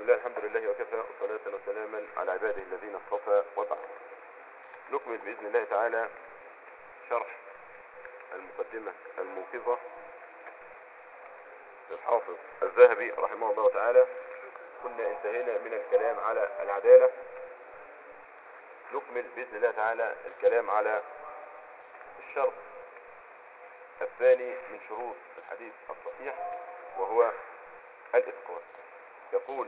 الله الحمد لله وكفى وصلاة وسلاما على عباده الذين اصطفى وبعد نكمل بإذن الله تعالى شرح المقدمة الموقظة للحافظ الذهبي رحمه الله تعالى كنا انتهينا من الكلام على العدالة نكمل بإذن الله تعالى الكلام على الشرط الثاني من شروط الحديث الصحيح وهو الإتقان يقول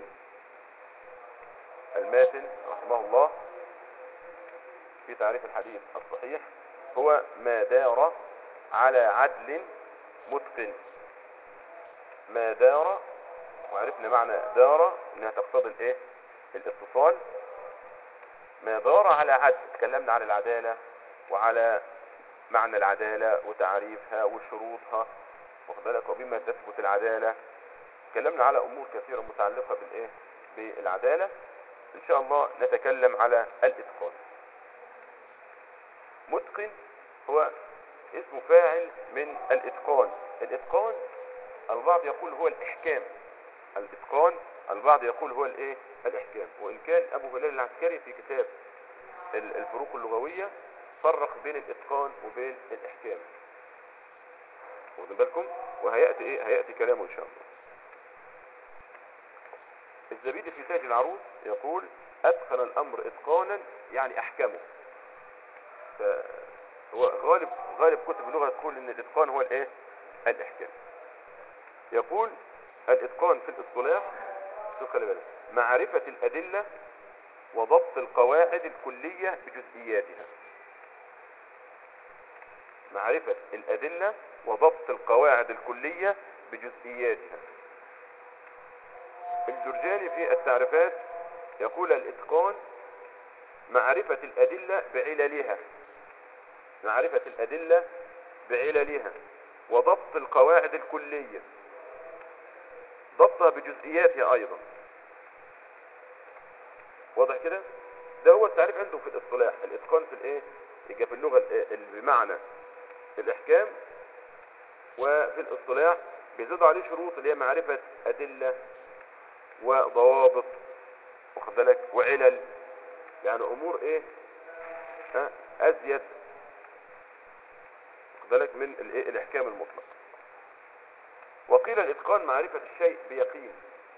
الماتن رحمه الله في تعريف الحديث الصحيح هو ما دار على عدل متقن ما دار وعرفنا معنى دار انها تقتضي الايه الاتصال ما دار على عدل تكلمنا عن العدالة وعلى معنى العدالة وتعريفها وشروطها واخد بالك وبما تثبت العدالة تكلمنا على امور كثيرة متعلقة بالايه بالعدالة ان شاء الله نتكلم على الاتقان متقن هو اسم فاعل من الاتقان الاتقان البعض يقول هو الاحكام الاتقان البعض يقول هو الايه الاحكام وان كان ابو هلال العسكري في كتاب الفروق اللغوية فرق بين الاتقان وبين الاحكام واخدين بالكم وهياتي ايه هياتي كلامه ان شاء الله الزبيدي في تاج العروس يقول اتقن الامر اتقانا يعني احكمه هو غالب غالب كتب اللغه تقول ان الاتقان هو الايه الاحكام يقول الاتقان في الاصطلاح خلي بالك معرفه الادله وضبط القواعد الكليه بجزئياتها معرفه الادله وضبط القواعد الكليه بجزئياتها الجرجاني في التعريفات يقول الاتقان معرفة الأدلة بعللها معرفة الأدلة بعللها وضبط القواعد الكلية ضبطها بجزئياتها أيضا واضح كده ده هو التعريف عنده في الاصطلاح الاتقان في الايه يبقى في اللغة بمعنى الإحكام وفي الاصطلاح بيزيدوا عليه شروط اللي هي معرفة أدلة وضوابط واخد بالك وعلل يعني امور ايه ها ازيد واخد بالك من الايه الاحكام المطلق وقيل الاتقان معرفة الشيء بيقين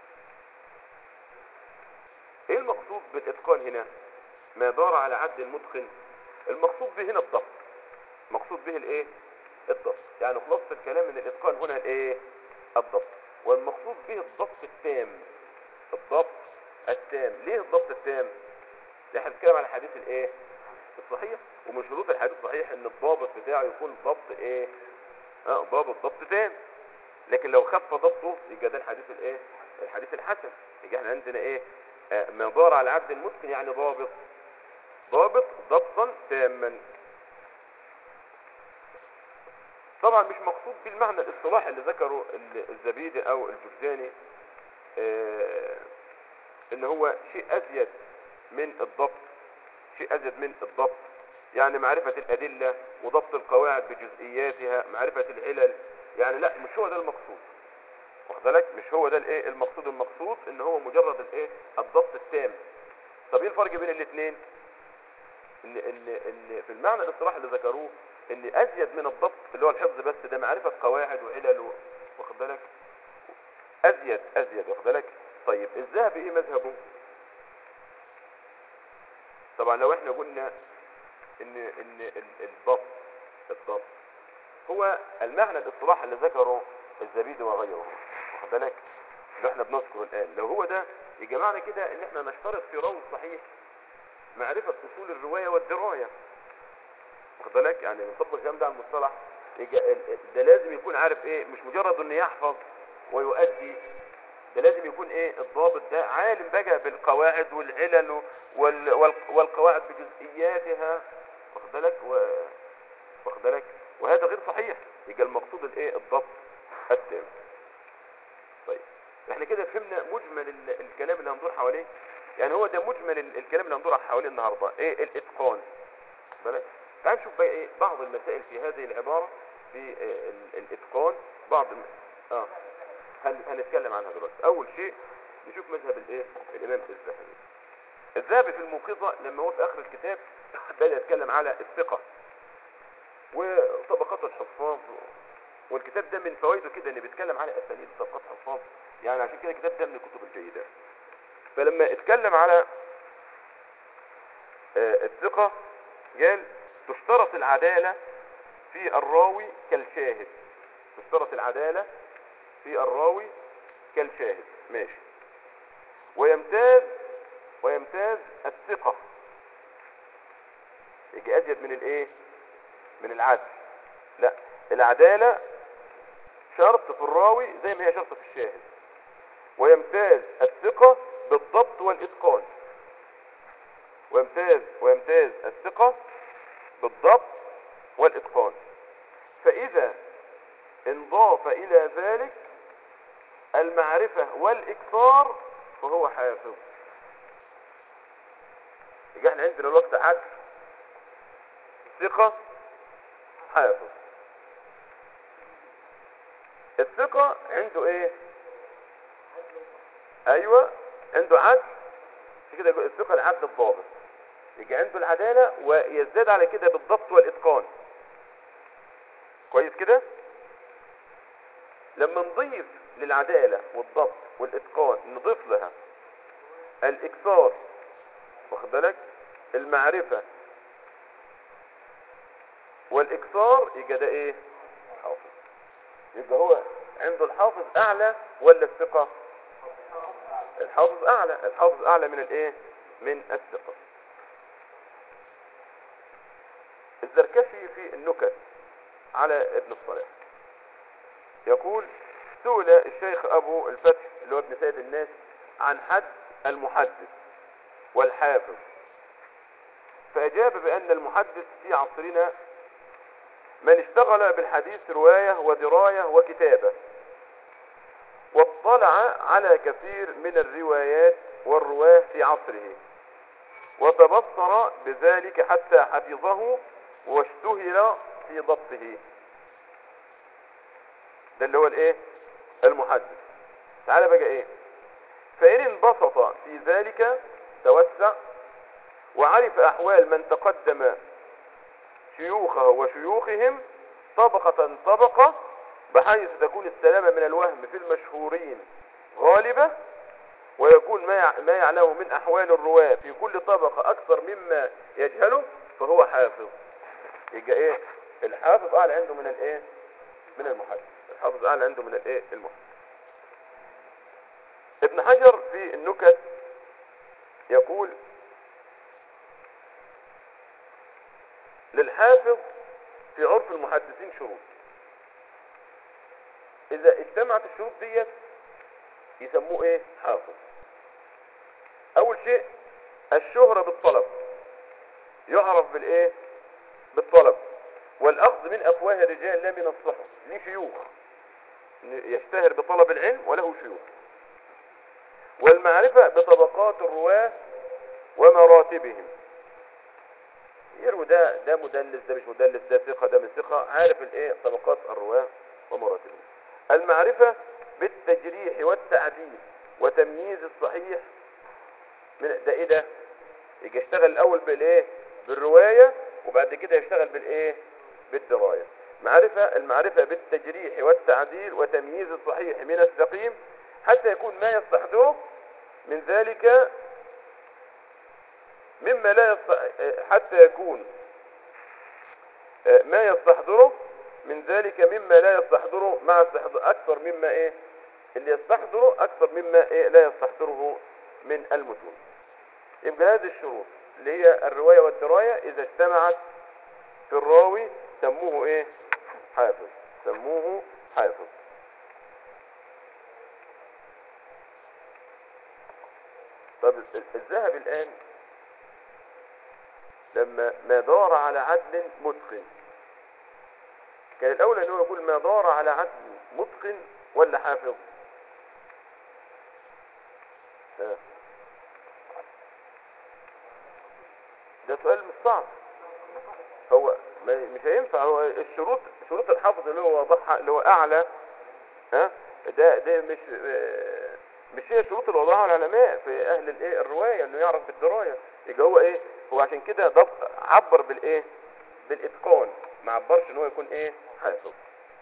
ايه المقصود بالاتقان هنا ما دار على عد المتقن المقصود به هنا الضبط مقصود به الايه الضبط يعني خلاصة الكلام ان الاتقان هنا الايه الضبط والمقصود به الضبط التام الضبط التام ليه الضبط التام ده احنا بنتكلم على الحديث الايه الصحيح ومن شروط الحديث الصحيح ان الضابط بتاعه يكون ضبط ايه اه ضابط ضبط تام لكن لو خف ضبطه يبقى ده الحديث الايه الحديث الحسن يبقى احنا عندنا ايه آه ما دار على عبد المتقن يعني ضابط ضابط ضبطا تاما طبعا مش مقصود بالمعنى الاصطلاحي اللي ذكره الزبيدي او الجرجاني آه ان هو شيء ازيد من الضبط شيء ازيد من الضبط يعني معرفة الادلة وضبط القواعد بجزئياتها معرفة العلل يعني لا مش هو ده المقصود واخد بالك مش هو ده الايه المقصود المقصود ان هو مجرد الايه الضبط التام طب ايه الفرق بين الاثنين ان ان ان في المعنى الاصطلاحي اللي ذكروه ان ازيد من الضبط اللي هو الحفظ بس ده معرفة قواعد وعلل واخد بالك ازيد ازيد واخد بالك طيب الذهبي ايه مذهبه طبعا لو احنا قلنا ان ان الضبط الضبط هو المعنى الاصطلاحي اللي ذكره الزبيدي وغيره واخد بالك اللي احنا بنذكره الان لو هو ده يبقى معنى كده ان احنا نشترط في راوي صحيح معرفة اصول الرواية والدراية واخد بالك يعني نطبق الكلام ده على المصطلح ده لازم يكون عارف ايه مش مجرد انه يحفظ ويؤدي ده لازم يكون ايه الضابط ده عالم بقى بالقواعد والعلل وال وال والقواعد بجزئياتها واخد بالك واخد بالك وهذا غير صحيح يبقى المقصود الايه الضبط التام طيب احنا كده فهمنا مجمل الكلام اللي هندور حواليه يعني هو ده مجمل الكلام اللي هندور حواليه النهارده ايه الاتقان بالك تعال نشوف بقى ايه بعض المسائل في هذه العبارة في الاتقان بعض الم... اه هن... هنتكلم عنها دلوقتي اول شيء نشوف مذهب الايه الامام الذهبي الذهبي في الموقظة لما هو في اخر الكتاب بدأ يتكلم على الثقة وطبقات الحفاظ والكتاب ده من فوائده كده ان بيتكلم على اساليب طبقات الحفاظ يعني عشان كده الكتاب ده من الكتب الجيدة فلما اتكلم على آه، الثقة قال تشترط العدالة في الراوي كالشاهد تشترط العدالة في الراوي كالشاهد ماشي ويمتاز ويمتاز الثقة يجي أزيد من الايه من العدل لا العدالة شرط في الراوي زي ما هي شرط في الشاهد ويمتاز الثقة بالضبط والإتقان ويمتاز ويمتاز الثقة بالضبط والإتقان فإذا انضاف إلى ذلك المعرفة والإكثار فهو حافظ يبقى احنا عندنا الوقت عدل ثقة حافظ الثقة عنده ايه ايوه عنده عدل في كده يقول الثقة العدل الضابط يجي عنده العدالة ويزداد على كده بالضبط والاتقان كويس كده لما نضيف للعدالة والضبط والاتقان نضيف لها الاكثار واخد بالك المعرفة والاكثار يبقى ده ايه حافظ يبقى هو عنده الحافظ اعلى ولا الثقة الحافظ اعلى الحافظ اعلى من الايه من الثقة الزركشي في النكت على ابن الصلاح يقول سئل الشيخ ابو الفتح اللي هو ابن سيد الناس عن حد المحدث والحافظ فاجاب بان المحدث في عصرنا من اشتغل بالحديث رواية ودراية وكتابة واطلع على كثير من الروايات والرواه في عصره وتبصر بذلك حتى حفظه واشتهر في ضبطه ده اللي هو الايه المحدث تعالى بقى ايه فإن انبسط في ذلك توسع وعرف أحوال من تقدم شيوخه وشيوخهم طبقة طبقة بحيث تكون السلامة من الوهم في المشهورين غالبة ويكون ما يع- ما يعلمه من أحوال الرواة في كل طبقة أكثر مما يجهله فهو حافظ يبقى إيه الحافظ أعلى عنده من الإيه من المحدث الحافظ أعلى عنده من الإيه المحدث ابن حجر في النكت يقول للحافظ في عرف المحدثين شروط اذا اجتمعت الشروط ديت يسموه ايه حافظ اول شيء الشهرة بالطلب يعرف بالايه بالطلب والاخذ من افواه الرجال لا من الصحف ليه شيوخ يشتهر بطلب العلم وله شيوخ والمعرفة بطبقات الرواة ومراتبهم يروي ده ده مدلس ده مش مدلس ده ثقة ده مش ثقة عارف الايه طبقات الرواة ومراتبهم المعرفة بالتجريح والتعديل وتمييز الصحيح من ده ايه ده يجي يشتغل الاول بالايه بالرواية وبعد كده يشتغل بالايه بالدراية معرفة المعرفة بالتجريح والتعديل وتمييز الصحيح من السقيم حتى يكون ما يستحضره من ذلك مما لا يصح... حتى يكون ما يستحضره من ذلك مما لا يستحضره مع استحضر أكثر مما إيه اللي يستحضره أكثر مما إيه لا يستحضره من المتون يبقى هذه الشروط اللي هي الرواية والدراية إذا اجتمعت في الراوي سموه إيه حافظ سموه حافظ طب الذهب الآن لما ما دار على عدل متقن كان الأولى أنه يقول ما دار على عدل متقن ولا حافظ آه. ده سؤال مش صعب هو ما- مش هينفع هو الشروط شروط الحفظ اللي هو وضحها اللي هو أعلى ها ده ده مش آه، مش هي الشروط اللي وضعها العلماء في اهل الايه الروايه انه يعرف بالدرايه يبقى هو ايه هو عشان كده ضب عبر بالايه بالاتقان ما عبرش ان هو يكون ايه حافظ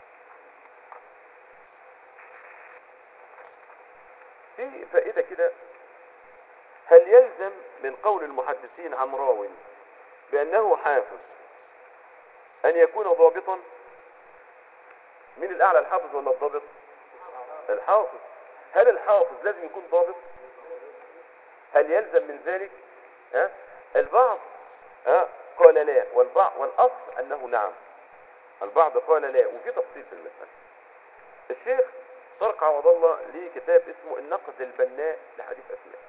في فائده كده هل يلزم من قول المحدثين عن راو بانه حافظ ان يكون ضابطا من الاعلى الحافظ ولا الضابط الحافظ هل الحافظ لازم يكون ضابط هل يلزم من ذلك ها البعض ها قال لا والبعض والاصل انه نعم البعض قال لا وفي تفصيل في المسألة الشيخ طارق عوض الله ليه كتاب اسمه النقد البناء لحديث اسماء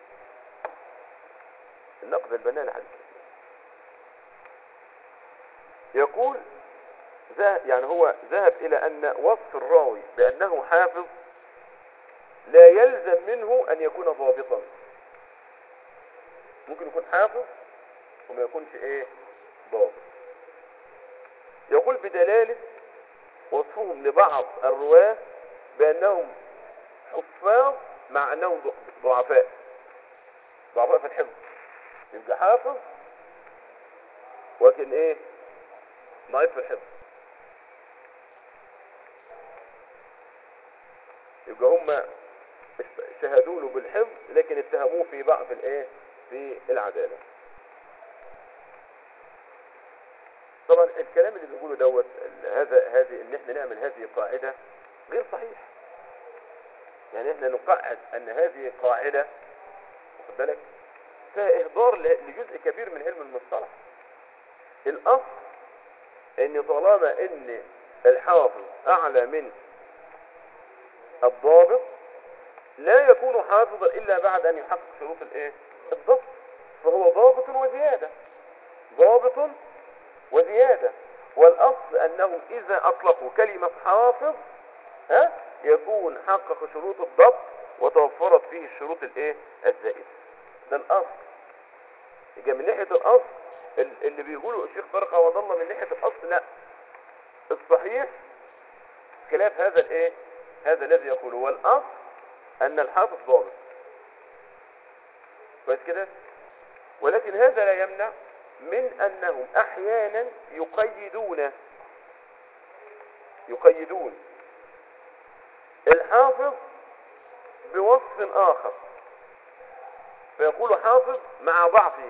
النقد البناء لحديث اسماء يقول ذهب يعني هو ذهب الى ان وصف الراوي بانه حافظ لا يلزم منه ان يكون ضابطا ممكن يكون حافظ وما يكونش ايه ضابط يقول بدلالة وصفهم لبعض الرواة بانهم حفاظ مع انهم ضعفاء ضعفاء في الحفظ يبقى حافظ ولكن ايه ضعيف في الحفظ يبقى هم شهدوا له بالحفظ لكن اتهموه في ضعف الايه في العداله طبعا الكلام اللي بيقوله دوت هذا هذه ان احنا نعمل هذه قاعده غير صحيح يعني احنا نقعد ان هذه قاعده واخد بالك فيها اهدار لجزء كبير من علم المصطلح الاصل ان طالما ان الحافظ اعلى من الضابط لا يكون حافظا الا بعد ان يحقق شروط الايه الضبط فهو ضابط وزيادة ضابط وزيادة والاصل انهم اذا اطلقوا كلمة حافظ ها يكون حقق شروط الضبط وتوفرت فيه الشروط الايه الزائدة ده الاصل يبقى من ناحية الاصل اللي بيقوله الشيخ طارق عوض الله من ناحية الاصل لا الصحيح خلاف هذا الايه هذا الذي يقوله والاصل ان الحافظ ضابط كويس كده ولكن هذا لا يمنع من انهم احيانا يقيدون يقيدون الحافظ بوصف اخر فيقول حافظ مع ضعفه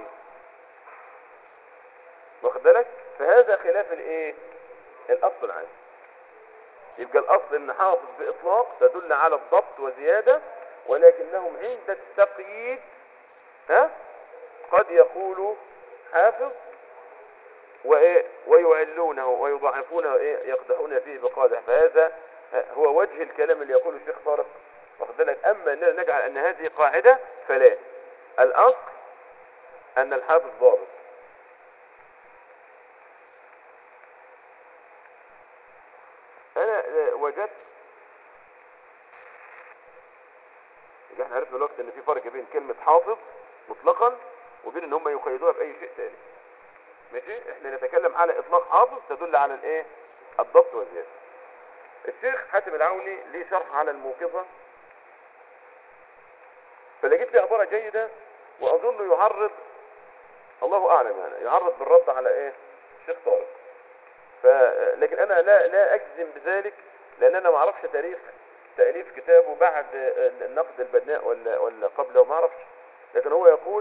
واخد بالك فهذا خلاف الايه الاصل العام يبقى الاصل ان حافظ باطلاق تدل على الضبط وزيادة ولكنهم عند التقييد ها قد يقول حافظ وايه ويعلونه ويضعفونه ايه يقدحون فيه بقادح فهذا هو وجه الكلام اللي يقوله الشيخ طارق واخد بالك اما اننا نجعل ان هذه قاعده فلا الاصل ان الحافظ ضابط انا وجدت يبقى احنا عرفنا دلوقتي ان في فرق بين كلمة حافظ مطلقا وبين ان هم يقيدوها باي شيء ثاني ماشي احنا نتكلم على اطلاق حافظ تدل على الايه الضبط والزيادة الشيخ حاتم العوني ليه شرح على الموقظة فلقيت فيه عبارة جيدة واظن يعرض الله اعلم يعني يعرض بالرد على ايه الشيخ طارق ف... لكن انا لا لا اجزم بذلك لان انا ما اعرفش تاريخ تاليف كتابه بعد النقد البناء ولا ولا قبله ما اعرفش لكن هو يقول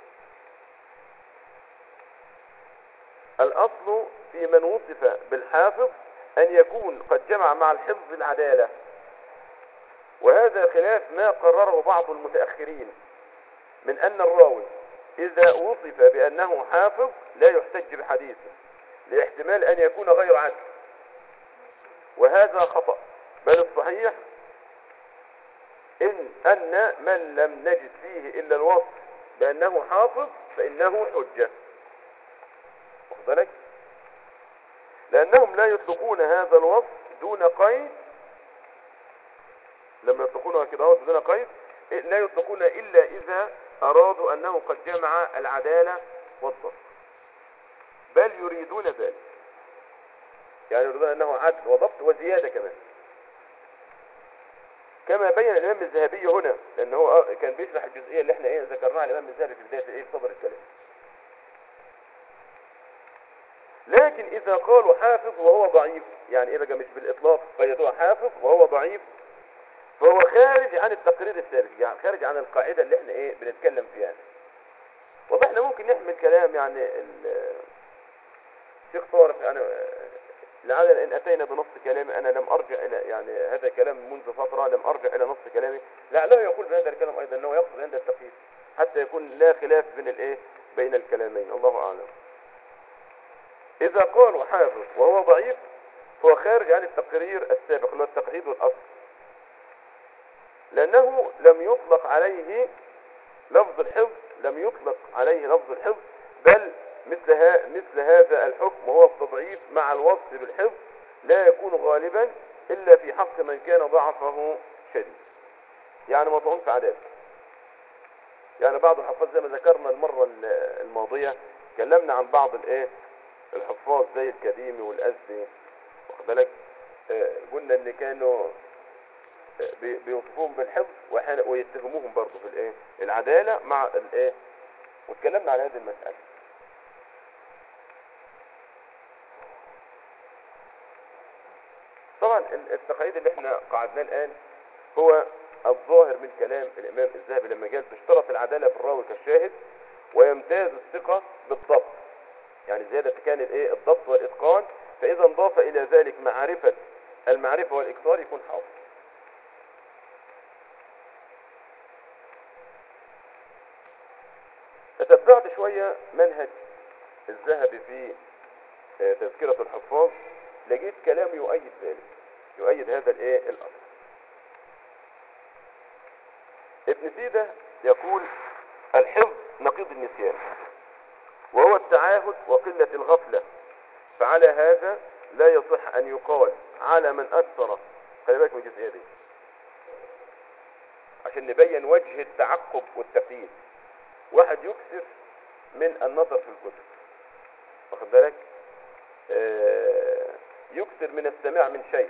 الاصل في من وصف بالحافظ ان يكون قد جمع مع الحفظ العداله وهذا خلاف ما قرره بعض المتاخرين من ان الراوي اذا وصف بانه حافظ لا يحتج بحديثه لاحتمال ان يكون غير عدل وهذا خطأ بل الصحيح ان ان من لم نجد فيه الا الوصف بانه حافظ فانه حجة واخد بالك لانهم لا يطلقون هذا الوصف دون قيد لما يطلقونه كده دون قيد لا يطلقون الا اذا ارادوا انه قد جمع العدالة والضبط بل يريدون ذلك يعني يريدون انه عدل وضبط وزيادة كمان كما بين الامام الذهبي هنا لان هو آه كان بيشرح الجزئيه اللي احنا ايه ذكرناها الامام الذهبي في بدايه ايه صدر الكلام لكن اذا قالوا حافظ وهو ضعيف يعني ايه بقى مش بالاطلاق قيدوها حافظ وهو ضعيف فهو خارج عن التقرير السابق يعني خارج عن القاعده اللي احنا ايه بنتكلم فيها والله احنا ممكن نحمل كلام يعني ال- الشيخ طارق يعني لعل ان اتينا بنص كلامي انا لم ارجع الى يعني هذا كلام منذ فتره لم ارجع الى نص كلامي لعله يقول بهذا الكلام ايضا انه يقصد عند التقييد حتى يكون لا خلاف بين الايه بين الكلامين الله اعلم اذا قالوا حافظ وهو ضعيف فهو خارج عن التقرير السابق اللي هو التقييد والاصل لانه لم يطلق عليه لفظ الحفظ لم يطلق عليه لفظ الحفظ بل مثل, ها مثل هذا الحكم وهو التضعيف مع الوصف بالحفظ لا يكون غالبا إلا في حق من كان ضعفه شديد يعني مطعون في عدالة يعني بعض الحفاظ زي ما ذكرنا المرة ال- الماضية تكلمنا عن بعض الايه الحفاظ زي الكديمي والأزدي واخد بالك آه، قلنا ان كانوا بي- بيوصفوهم بالحفظ وأحيانا- ويتهموهم برضه في الايه العدالة مع الايه واتكلمنا عن هذه المسألة طبعا ال- التقاعيد اللي احنا قعدناه الان هو الظاهر من كلام الامام الذهبي لما قال تشترط العدالة في الراوي كالشاهد ويمتاز الثقة بالضبط يعني زيادة كان الايه الضبط والاتقان فاذا انضاف الى ذلك معرفة المعرفة والاكثار يكون حاضر تتبعت شوية منهج الذهبي في آه، تذكرة الحفاظ لقيت كلام يؤيد ذلك يؤيد هذا الايه الاصل ابن سيدة يقول الحفظ نقيض النسيان وهو التعاهد وقلة الغفلة فعلى هذا لا يصح ان يقال على من اكثر خلي بالك من الجزئية دي عشان نبين وجه التعقب والتقييد واحد يكثر من النظر في الكتب واخد بالك آه، يكثر من السماع من شيخ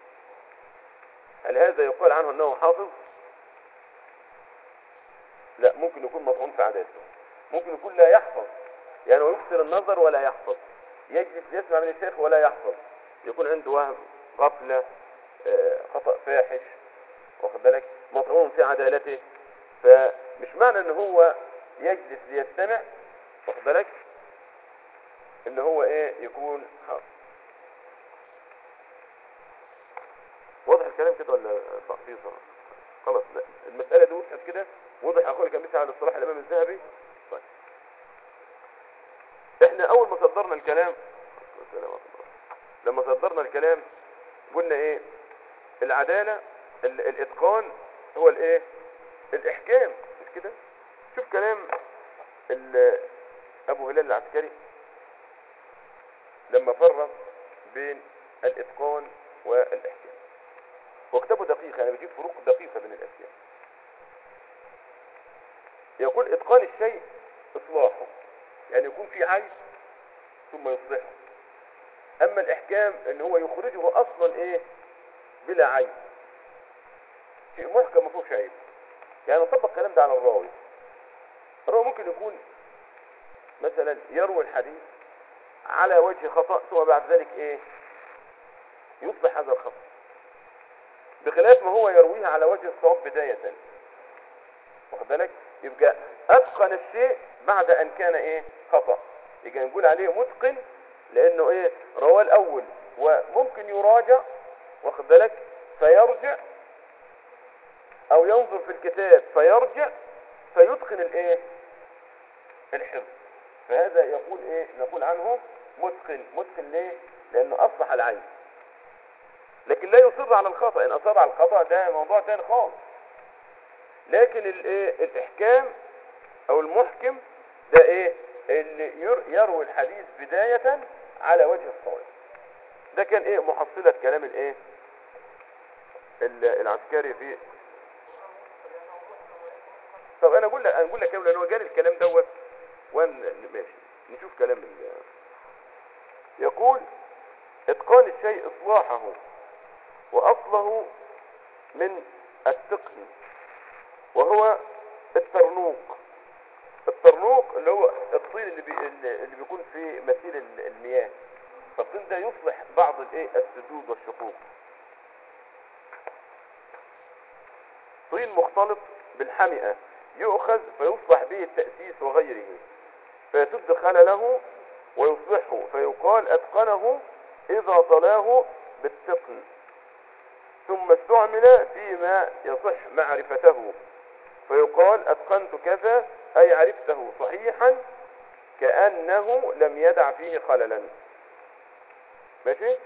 هل هذا يقال عنه انه حافظ لا ممكن يكون مطعون في عاداته ممكن يكون لا يحفظ يعني هو يكثر النظر ولا يحفظ يجلس يسمع من الشيخ ولا يحفظ يكون عنده وهم غفلة آه، خطأ فاحش واخد بالك مطعون في عدالته فمش معنى ان هو يجلس ليستمع واخد بالك ان هو ايه يكون حافظ واضح الكلام كده ولا تقصير خلاص لا المسألة دي وضحت كده وضح اخويا كان بيسعى على الصلاح الامام الذهبي طيب احنا اول ما صدرنا الكلام لما صدرنا الكلام قلنا ايه العدالة ال- الاتقان هو الايه الاحكام مش كده شوف كلام ال- ابو هلال العسكري لما فرق بين الاتقان والاحكام وكتابه دقيق يعني بيجيب فروق دقيقة بين الاشياء يقول اتقان الشيء اصلاحه يعني يكون في عيب ثم يصلحه اما الاحكام ان هو يخرجه اصلا ايه بلا عيب شيء محكم ما فيهوش عيب يعني نطبق الكلام ده على الراوي الراوي ممكن يكون مثلا يروي الحديث على وجه خطأ ثم بعد ذلك ايه يصلح هذا الخطأ بخلاف ما هو يرويه على وجه الصواب بداية واخد بالك يبقى اتقن الشيء بعد ان كان ايه خطأ يبقى نقول عليه متقن لانه ايه رواه الاول وممكن يراجع واخد بالك فيرجع او ينظر في الكتاب فيرجع فيتقن الايه الحفظ فهذا يقول ايه نقول عنه متقن متقن ليه لانه اصلح العين لكن لا يصر على الخطأ ان اصر على الخطأ ده موضوع تاني خالص لكن الايه الاحكام او المحكم ده ايه اللي ير- يروي الحديث بداية على وجه الصواب ده كان ايه محصلة كلام الايه ال- العسكري في طب انا اقول لك انا اقول لك كلام لان هو جالي الكلام دوت وان ماشي نشوف كلام ال- يقول اتقان الشيء اصلاحه واصله من التقن وهو الترنوق الترنوق اللي هو الطين اللي, بي... اللي بيكون في مثيل ال- المياه فالطين ده يصلح بعض الايه السدود والشقوق طين مختلط بالحمئة يؤخذ فيصلح به التأسيس وغيره فيسد خلله ويصلحه فيقال أتقنه إذا طلاه بالتقن ثم استعمل فيما يصح معرفته فيقال أتقنت كذا أي عرفته صحيحا كأنه لم يدع فيه خللا ماشي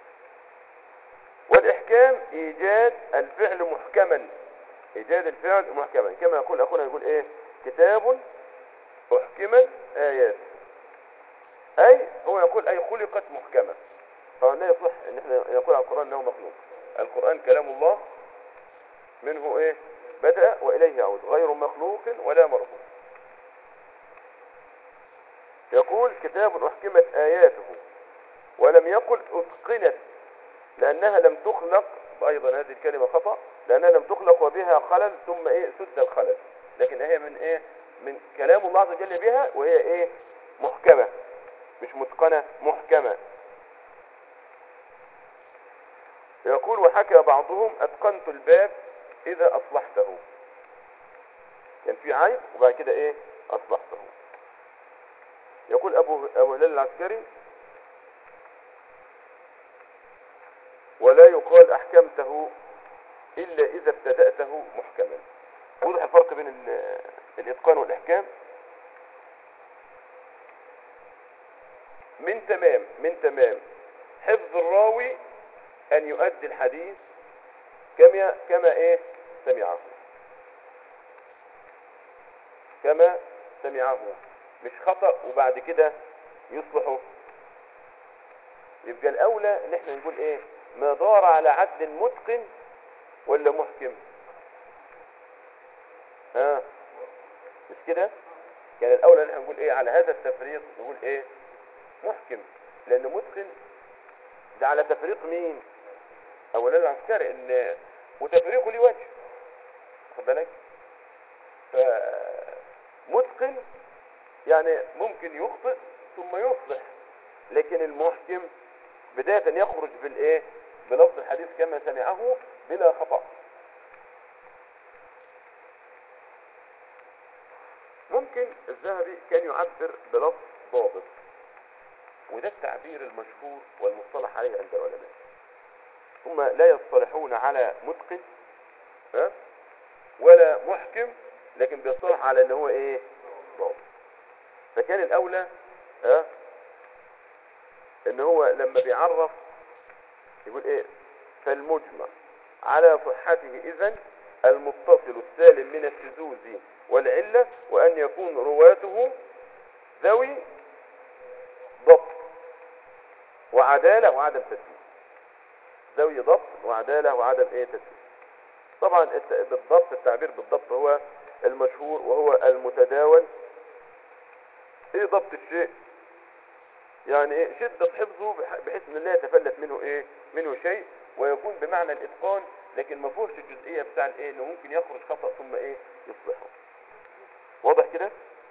والإحكام إيجاد الفعل محكما إيجاد الفعل محكما كما يقول أخونا يقول إيه كتاب أحكمت آيات أي هو يقول أي خلقت محكمة طبعا لا يصح ان احنا نقول عن القرآن انه مخلوق القرآن كلام الله منه ايه بدأ وإليه يعود غير مخلوق ولا مرفوع يقول كتاب أحكمت آياته ولم يقل أتقنت لأنها لم تخلق أيضا هذه الكلمة خطأ لأنها لم تخلق وبها خلل ثم إيه سد الخلل لكن هي من إيه من كلام الله عز وجل بها وهي إيه محكمة مش متقنة محكمة يقول وحكى بعضهم أتقنت الباب إذا أصلحته كان في عيب وبعد كده إيه أصلحته يقول أبو أبو هلال العسكري ولا يقال أحكمته إلا إذا ابتدأته محكما واضح الفرق بين ال- الإتقان والإحكام من تمام من تمام حفظ الراوي أن يؤدي الحديث كما كما إيه سمعه كما سمعه مش خطأ وبعد كده يصلحه يبقى الأولى إن إحنا نقول إيه ما دار على عدل متقن ولا محكم ها مش كده كان الأولى إن إحنا نقول إيه على هذا التفريق نقول إيه محكم لأن متقن ده على تفريق مين أولا العسكري إن وتفريقه ليه وجه خد بالك فمتقن يعني ممكن يخطئ ثم يصلح لكن المحكم بداية يخرج بالايه بلفظ الحديث كما سمعه بلا خطأ ممكن الذهبي كان يعبر بلفظ ضابط وده التعبير المشهور والمصطلح عليه عند العلماء ثم لا يصطلحون على متقن ها ولا محكم لكن بيصطلح على ان هو ايه ضابط فكان الاولى ها ان هو لما بيعرف يقول ايه فالمجمع على صحته اذا المتصل السالم من الشذوذ والعلة وان يكون رواته ذوي ضبط وعدالة وعدم تدليس ذوي ضبط وعدالة وعدم ايه تدليس طبعا الت- بالضبط التعبير بالضبط هو المشهور وهو المتداول ايه ضبط الشيء يعني ايه شدة حفظه بح- بحيث ان لا يتفلت منه ايه منه شيء ويكون بمعنى الاتقان لكن ما فيهوش الجزئية بتاع الايه انه ممكن يخرج خطأ ثم ايه يصلحه واضح كده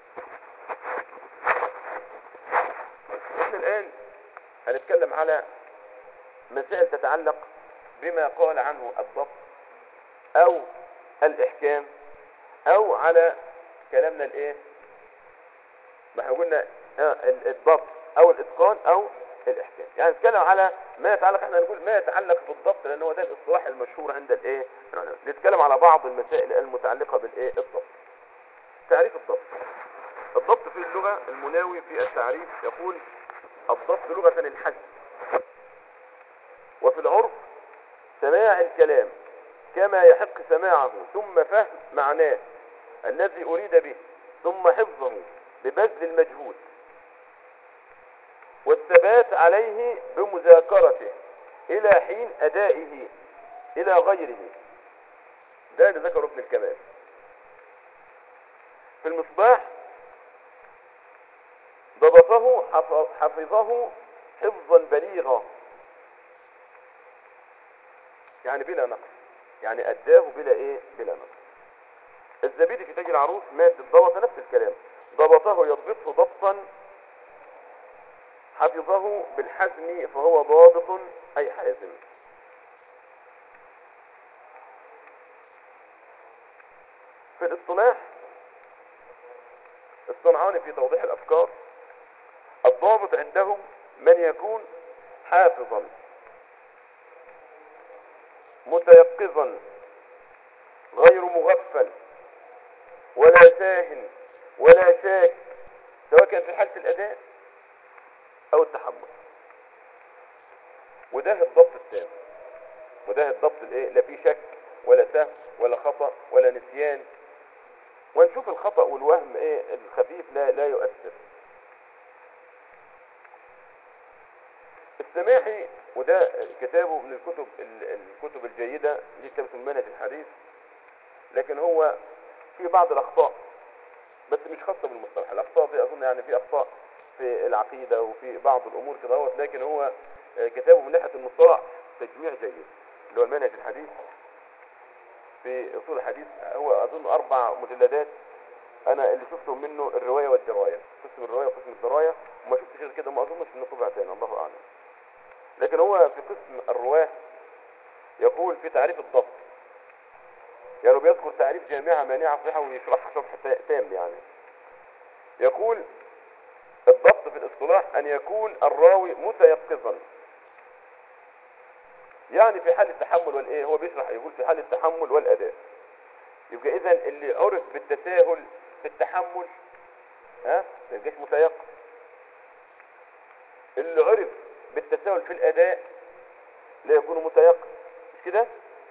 احنا الان هنتكلم على مسائل تتعلق بما قال عنه الضبط او الاحكام او على كلامنا الايه ما احنا قلنا آه، ال- الضبط او الاتقان او الاحكام يعني نتكلم على ما يتعلق احنا نقول ما يتعلق بالضبط لان هو ده الاصطلاح المشهور عند الايه العلماء. نتكلم على بعض المسائل المتعلقه بالايه الضبط تعريف الضبط الضبط في اللغه المناوي في التعريف يقول الضبط لغه الحد وفي العرف سماع الكلام كما يحق سماعه ثم فهم معناه الذي أريد به ثم حفظه ببذل المجهود والثبات عليه بمذاكرته إلى حين أدائه إلى غيره ده اللي ذكره ابن الكمال في المصباح ضبطه حف- حفظه حفظا بليغا يعني بلا نقص يعني أداه بلا إيه بلا نقص الزبيدي في تاج العروس مادة ضبط نفس الكلام ضبطه يضبطه ضبطا حفظه بالحزم فهو ضابط أي حازم في الاصطلاح الصنعاني في توضيح الأفكار الضابط عندهم من يكون حافظا متيقظا غير مغفل ولا ساهن ولا شاك سواء كان في حالة الأداء أو التحمل وده الضبط التام وده الضبط الايه لا فيه شك ولا سهو ولا خطأ ولا نسيان ونشوف الخطأ والوهم ايه الخفيف لا لا يؤثر السماحي وده كتابه من الكتب ال- الكتب الجيدة دي كتاب اسمه منهج الحديث لكن هو في بعض الأخطاء بس مش خاصة بالمصطلح الأخطاء دي أظن يعني في أخطاء في العقيدة وفي بعض الأمور كده اهوت لكن هو آه، كتابه من ناحية المصطلح تجميع جيد اللي هو المنهج الحديث في أصول الحديث هو أظن أربع مجلدات أنا اللي شفتهم منه الرواية والدراية قسم الرواية وقسم الدراية وما شفتش غير كده ما أظنش إنه طبع تاني الله أعلم لكن هو في قسم الرواة يقول في تعريف الضبط يعني بيذكر تعريف جامعة مانعة صحيحة ويشرحها شرح تا- تام يعني يقول الضبط في الاصطلاح أن يكون الراوي متيقظا يعني في حال التحمل والإيه هو بيشرح يقول في حال التحمل والأداء يبقى إذا اللي عرف بالتساهل في التحمل ها ما يبقاش متيقظ اللي عرف بالتساهل في الأداء لا يكون متيقظ مش كده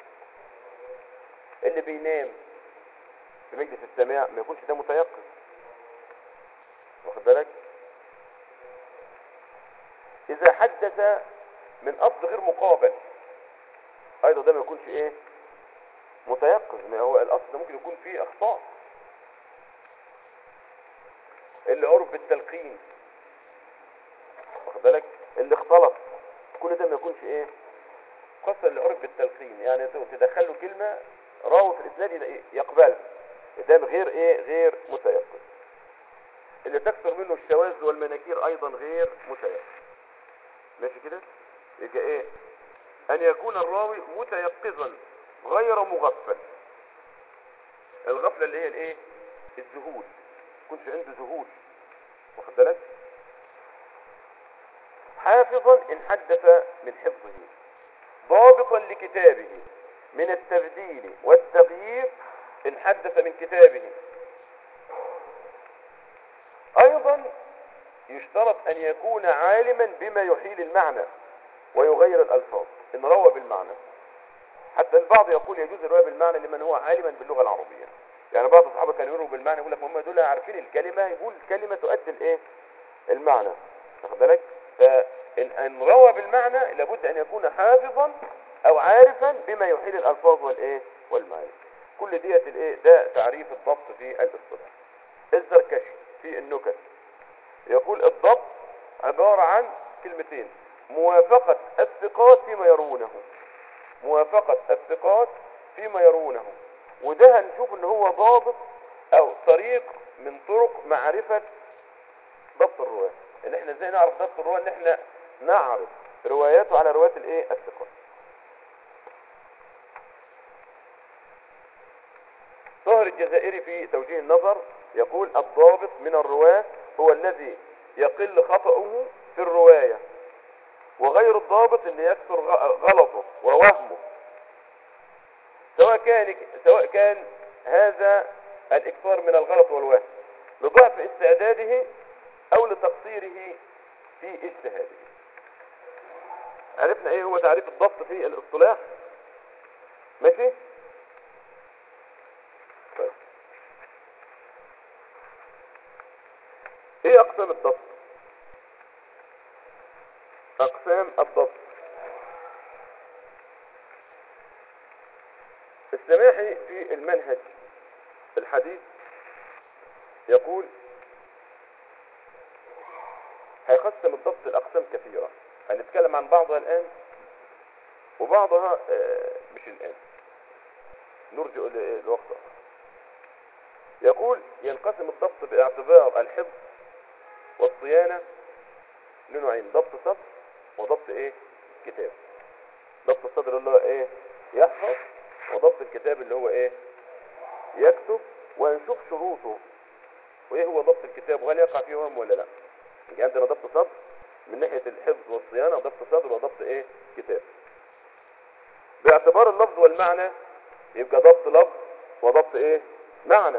اللي بينام في مجلس السماع ما يكونش ده متيقظ واخد بالك إذا حدث من أصل غير مقابل أيضا ده ما يكونش إيه متيقظ ما هو الأصل ده ممكن يكون فيه أخطاء اللي عرف بالتلقين واخد بالك اللي اختلط كل ده ما يكونش ايه خاصة اللي عرف بالتلقين يعني تدخل له كلمة راوي في الاسناد يلاقي- يقبلها ده غير ايه غير متيقظ اللي تكثر منه الشواذ والمناكير ايضا غير متيقظ ماشي كده يبقى ايه ان يكون الراوي متيقظا غير مغفل الغفلة اللي هي الايه الذهول يكونش عنده ذهول واخد بالك حافظا ان حدث من حفظه ضابطا لكتابه من التبديل والتغيير ان حدث من كتابه ايضا يشترط ان يكون عالما بما يحيل المعنى ويغير الالفاظ ان روى بالمعنى حتى البعض يقول يجوز الرواية بالمعنى لمن هو عالما باللغة العربية يعني بعض الصحابة كانوا يرووا بالمعنى يقول لك هم دول عارفين الكلمة يقول كلمة تؤدي الايه المعنى واخد بالك فإن أن روى بالمعنى لابد أن يكون حافظا أو عارفا بما يحيل الألفاظ والإيه والمعاني كل ديت الإيه ده تعريف الضبط في الاصطلاح الزركشي في النكت يقول الضبط عبارة عن كلمتين موافقة الثقات فيما يرونه موافقة الثقات فيما يرونه وده هنشوف ان هو ضابط او طريق من طرق معرفة ضبط الرواة ان احنا ازاي نعرف ضبط الرواة ان احنا نعرف رواياته على روايات الايه الثقات طاهر الجزائري في توجيه النظر يقول الضابط من الرواة هو الذي يقل خطأه في الرواية وغير الضابط ان يكثر غ- غلطه ووهمه سواء كان سواء كان هذا الاكثار من الغلط والوهم لضعف استعداده او لتقصيره في اجتهاده عرفنا ايه هو تعريف الضبط في الاصطلاح ماشي طيب. ايه اقسام الضبط اقسام الضبط السماحي في المنهج الحديث يقول هيقسم الضبط الأقسام كثيرة هنتكلم عن بعضها الآن وبعضها آه، مش الآن نرجع ل- لوقت آخر يقول ينقسم الضبط باعتبار الحفظ والصيانة لنوعين ضبط صدر وضبط ايه كتاب ضبط الصدر اللي هو ايه يحفظ وضبط الكتاب اللي هو ايه يكتب ونشوف شروطه وايه هو ضبط الكتاب وهل يقع فيه وهم ولا لا يجي عندنا ضبط صدر من ناحية الحفظ والصيانة ضبط صدر وضبط ايه كتاب باعتبار اللفظ والمعنى يبقى ضبط لفظ وضبط ايه معنى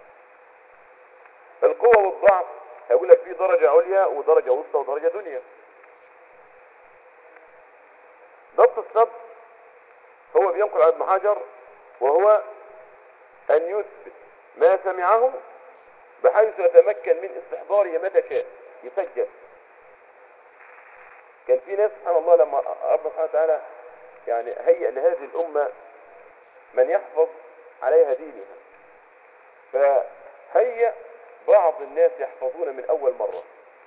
القوة والضعف هيقول لك في درجة عليا ودرجة وسطى ودرجة دنيا ضبط الصدر هو بينقل على ابن حجر وهو أن يثبت ما سمعه بحيث يتمكن من استحضاره متى شاء يسجل كان في ناس سبحان الله لما ربنا سبحانه وتعالى يعني هيئ لهذه الأمة من يحفظ عليها دينها فهيئ بعض الناس يحفظون من أول مرة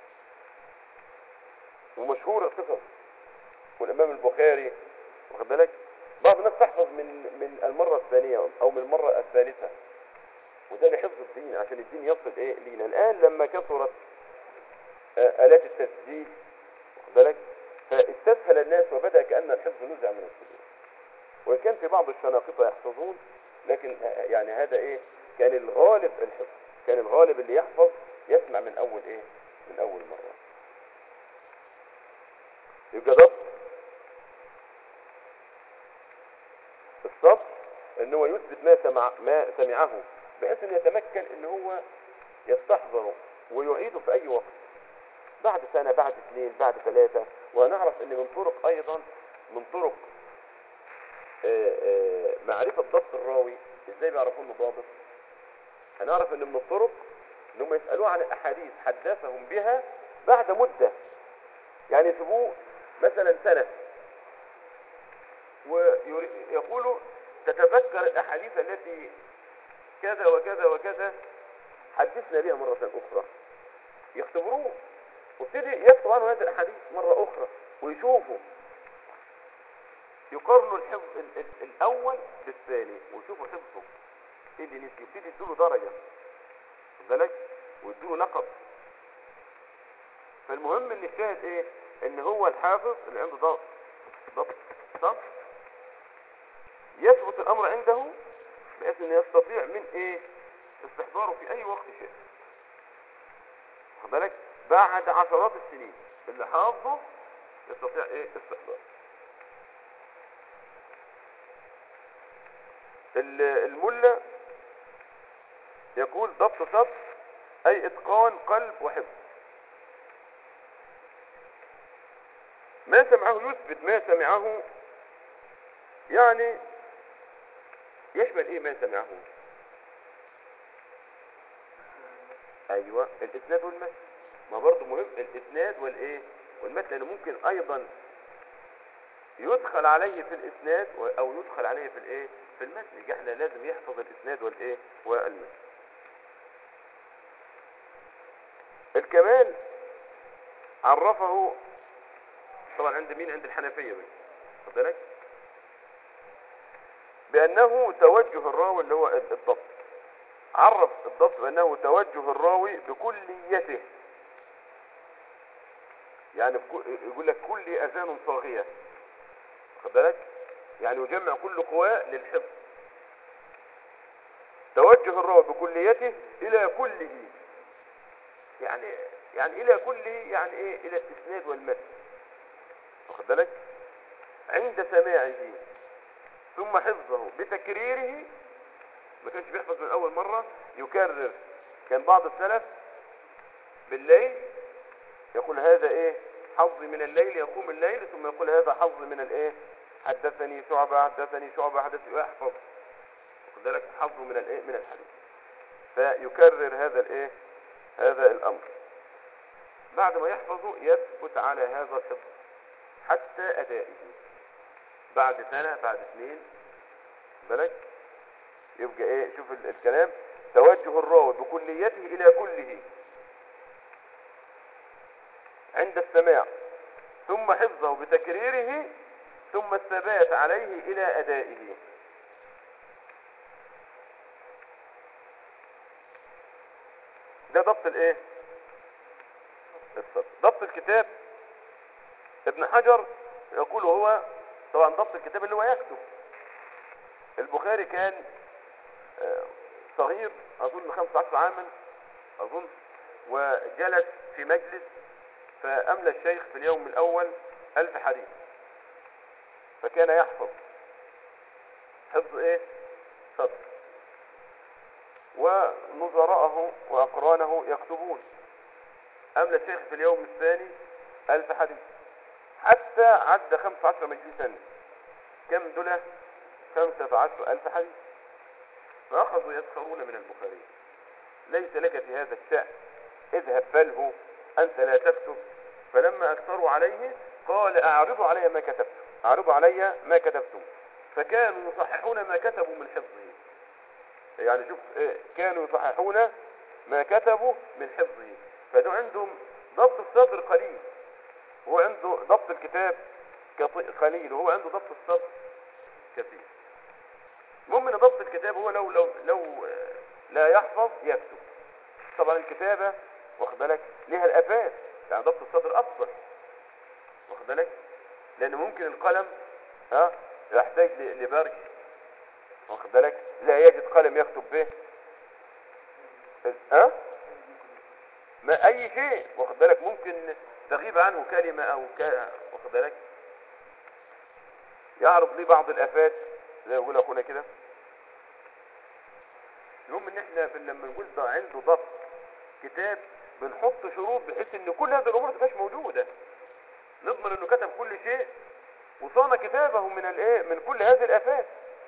ومشهور القصص والإمام البخاري واخد بالك بعض الناس تحفظ من من المرة الثانية أو من المرة الثالثة وده لحفظ الدين عشان الدين يصل إيه لينا الآن لما كثرت آه، آلات التسجيل واخد بالك فاستسهل الناس وبدأ كأن الحفظ نزع من الصدور وإن كان في بعض الشناقطة يحفظون لكن آه، يعني هذا إيه كان الغالب الحفظ كان الغالب اللي يحفظ يسمع من أول إيه من أول مرة يبقى ضبط الصبر ان هو يثبت ما سمع ما سمعه بحيث انه يتمكن ان هو يستحضره ويعيده في اي وقت بعد سنة بعد اثنين بعد ثلاثة وهنعرف ان من طرق ايضا من طرق آه، آه، معرفة ضبط الراوي ازاي بيعرفوا انه ضابط هنعرف ان من الطرق ان هم يسألوه عن الاحاديث حدثهم بها بعد مدة يعني يسيبوه مثلا سنة ويقولوا تتذكر الأحاديث التي كذا وكذا وكذا حدثنا بها مرة أخرى يختبروه وابتدي يكتب عنه هذه الأحاديث مرة أخرى ويشوفوا يقارنوا الحفظ ال- ال- الأول بالثاني ويشوفوا حفظه ايه اللي نسي يبتدي يديله درجة خد بالك ويديله نقب فالمهم ان الشاهد ايه ان هو الحافظ اللي عنده ضبط ضبط ضبط يثبت الامر عنده بحيث انه يستطيع من ايه استحضاره في اي وقت شاء واخد بالك بعد عشرات السنين اللي حافظه يستطيع ايه استحضاره ال- الملة يقول ضبط صدر اي اتقان قلب وحفظ ما سمعه يثبت ما سمعه يعني يشمل ايه ما سمعه ايوه الاسناد والمتن ما برضه مهم الاسناد والايه والمتن لانه ممكن ايضا يدخل عليه في الاسناد و- او يدخل عليه في الايه في المتن يبقى احنا لازم يحفظ الاسناد والايه والمتن الكمال عرفه طبعا عند مين عند الحنفية بقى خد بالك بأنه توجه الراوي اللي هو الضبط عرف الضبط بأنه توجه الراوي بكليته يعني بكو- يقول لك كل أذان صاغية خد بالك يعني يجمع كل قواه للحفظ توجه الراوي بكليته إلى كله يعني يعني إلى كله يعني إيه إلى الإسناد والمتن واخد بالك عند سماعه ثم حفظه بتكريره ما كانش بيحفظ من اول مرة يكرر كان بعض السلف بالليل يقول هذا ايه حظي من الليل يقوم الليل ثم يقول هذا حظ من الايه حدثني شعبة حدثني شعبة حدثني يحفظ واخد بالك حظه من الايه من الحديث فيكرر هذا الايه هذا الامر بعد ما يحفظه يثبت على هذا الحفظ حتى أدائه بعد سنة بعد اثنين بالك يبقى ايه شوف ال- الكلام توجه الراوي بكليته إلى كله عند السماع ثم حفظه بتكريره ثم الثبات عليه إلى أدائه ده ضبط الايه الصدر ضبط الكتاب ابن حجر يقول هو طبعا ضبط الكتاب اللي هو يكتب البخاري كان آه، صغير اظن 15 عاما اظن وجلس في مجلس فاملى الشيخ في اليوم الاول الف حديث فكان يحفظ حفظ ايه صدر ونظراءه واقرانه يكتبون املى الشيخ في اليوم الثاني الف حديث حتى عد 15 مجلسا كم دول 15 الف حديث فاخذوا يسخرون من البخاري ليس لك في هذا الشأن اذهب فله انت لا تكتب فلما اكثروا عليه قال اعرضوا علي ما كتبت اعرضوا علي ما كتبتم فكانوا يصححون ما كتبوا من حفظه يعني شوف إيه، كانوا يصححون ما كتبوا من حفظه فده عندهم ضبط الصدر قليل هو عنده ضبط الكتاب كط- قليل وهو عنده ضبط الصدر كثير المهم ان ضبط الكتاب هو لو لو لو آه، لا يحفظ يكتب طبعا الكتابة واخد بالك ليها الافات يعني ضبط الصدر افضل واخد بالك لان ممكن القلم ها يحتاج ل- لبرج واخد بالك لا يجد قلم يكتب به ها ما اي شيء واخد بالك ممكن تغيب عنه كلمة او ك... واخد بالك يعرض لي بعض الافات زي ما يقول اخونا كده المهم ان احنا في لما نقول ده عنده ضبط كتاب بنحط شروط بحيث ان كل هذه الامور ما تبقاش موجوده نضمن انه كتب كل شيء وصان كتابه من الايه من كل هذه الافات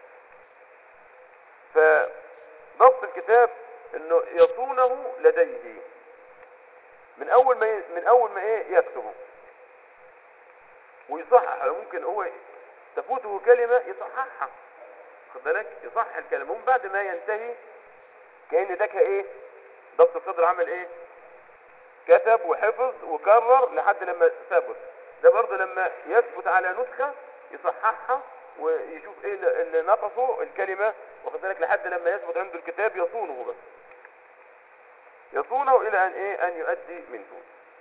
فضبط الكتاب انه يصونه لديه من اول ما ي- من اول ما ايه يكتبه ويصحح ممكن هو تفوته كلمه يصححها خد بالك يصحح الكلمه ومن بعد ما ينتهي كأن ده ايه ضبط الصدر عمل ايه كتب وحفظ وكرر لحد لما ثبت ده برضه لما يثبت على نسخة يصححها ويشوف ايه اللي- اللي نقصه الكلمة واخد بالك لحد لما يثبت عنده الكتاب يصونه بس يصونه الى ان ايه ان يؤدي منه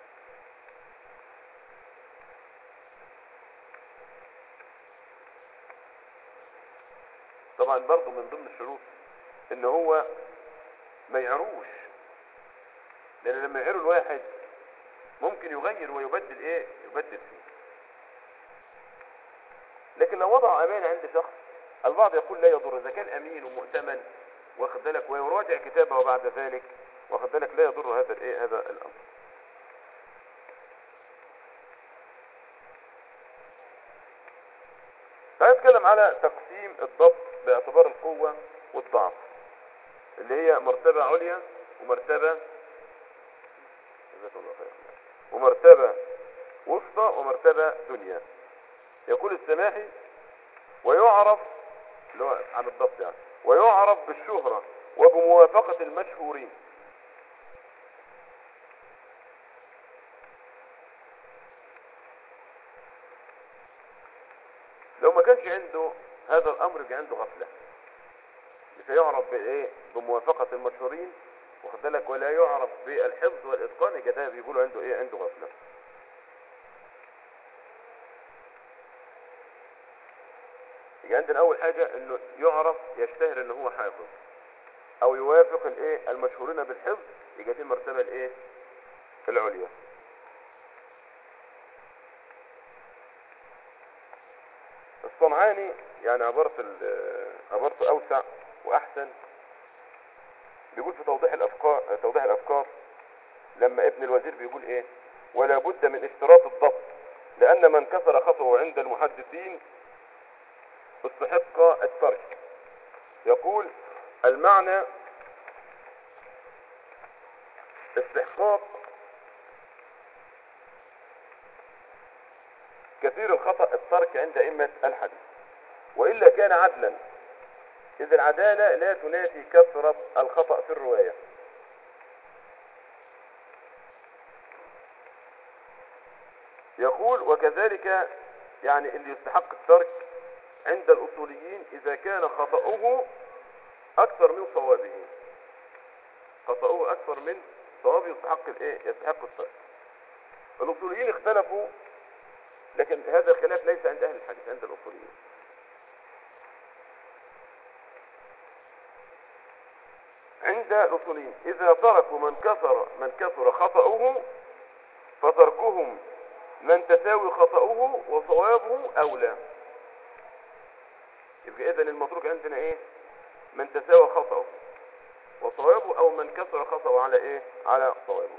طبعا برضه من ضمن الشروط ان هو ما يعروش لان لما يعيروا الواحد ممكن يغير ويبدل ايه يبدل فيه لكن لو وضع امانه عند شخص البعض يقول لا يضر اذا كان امين ومؤتمن واخد بالك ويراجع كتابه بعد ذلك واخد بالك لا يضر هذا الايه هذا الامر هنتكلم على تقسيم الضبط باعتبار القوة والضعف اللي هي مرتبة عليا ومرتبة جزاك الله خير ومرتبة وسطى ومرتبة دنيا يقول السماحي ويعرف اللي هو عن الضبط يعني ويعرف بالشهرة وبموافقة المشهورين لو ما كانش عنده هذا الامر يبقى عنده غفله مش هيعرف بايه بموافقه المشهورين واخد بالك ولا يعرف بالحفظ والاتقان يبقى ده بيقولوا عنده ايه عنده غفله يبقى عندنا اول حاجه انه يعرف يشتهر ان هو حافظ او يوافق الايه المشهورين بالحفظ يبقى دي المرتبه الايه العليا الصنعاني يعني عبارة ال- عبارته أوسع وأحسن بيقول في توضيح الأفكار توضيح الأفكار لما ابن الوزير بيقول إيه ولا بد من اشتراط الضبط لأن من كسر خطأه عند المحدثين استحق الترك يقول المعنى استحقاق كثير الخطأ الترك عند أئمة الحديث وإلا كان عدلا إذ العدالة لا تنافي كثرة الخطأ في الرواية يقول وكذلك يعني اللي يستحق الترك عند الأصوليين إذا كان خطأه أكثر من صوابه خطأه أكثر من الصواب يستحق الايه يستحق الترك الاصوليين اختلفوا لكن هذا الخلاف ليس عند اهل الحديث عند الاصوليين عند الاصوليين اذا تركوا من كثر من كثر خطأه فتركهم من تساوي خطأه وصوابه اولى يبقى اذا المتروك عندنا ايه من تساوى خطأه وصوابه او من كثر خطأه على ايه على صوابه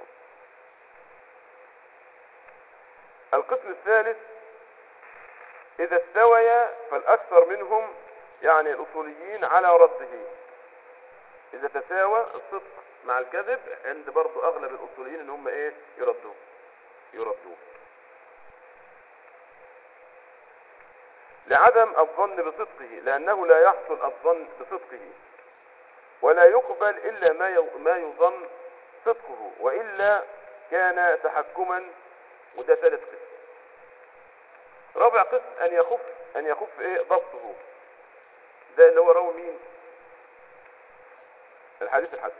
القسم الثالث اذا استويا فالاكثر منهم يعني الاصوليين على رده اذا تساوى الصدق مع الكذب عند برضو اغلب الاصوليين ان هم ايه يردوه يردوه لعدم الظن بصدقه لانه لا يحصل الظن بصدقه ولا يقبل الا ما يو- ما يظن صدقه والا كان تحكما وده ثالث قسم رابع قسم ان يخف ان يخف ايه ضبطه ده اللي هو راوي مين الحديث الحسن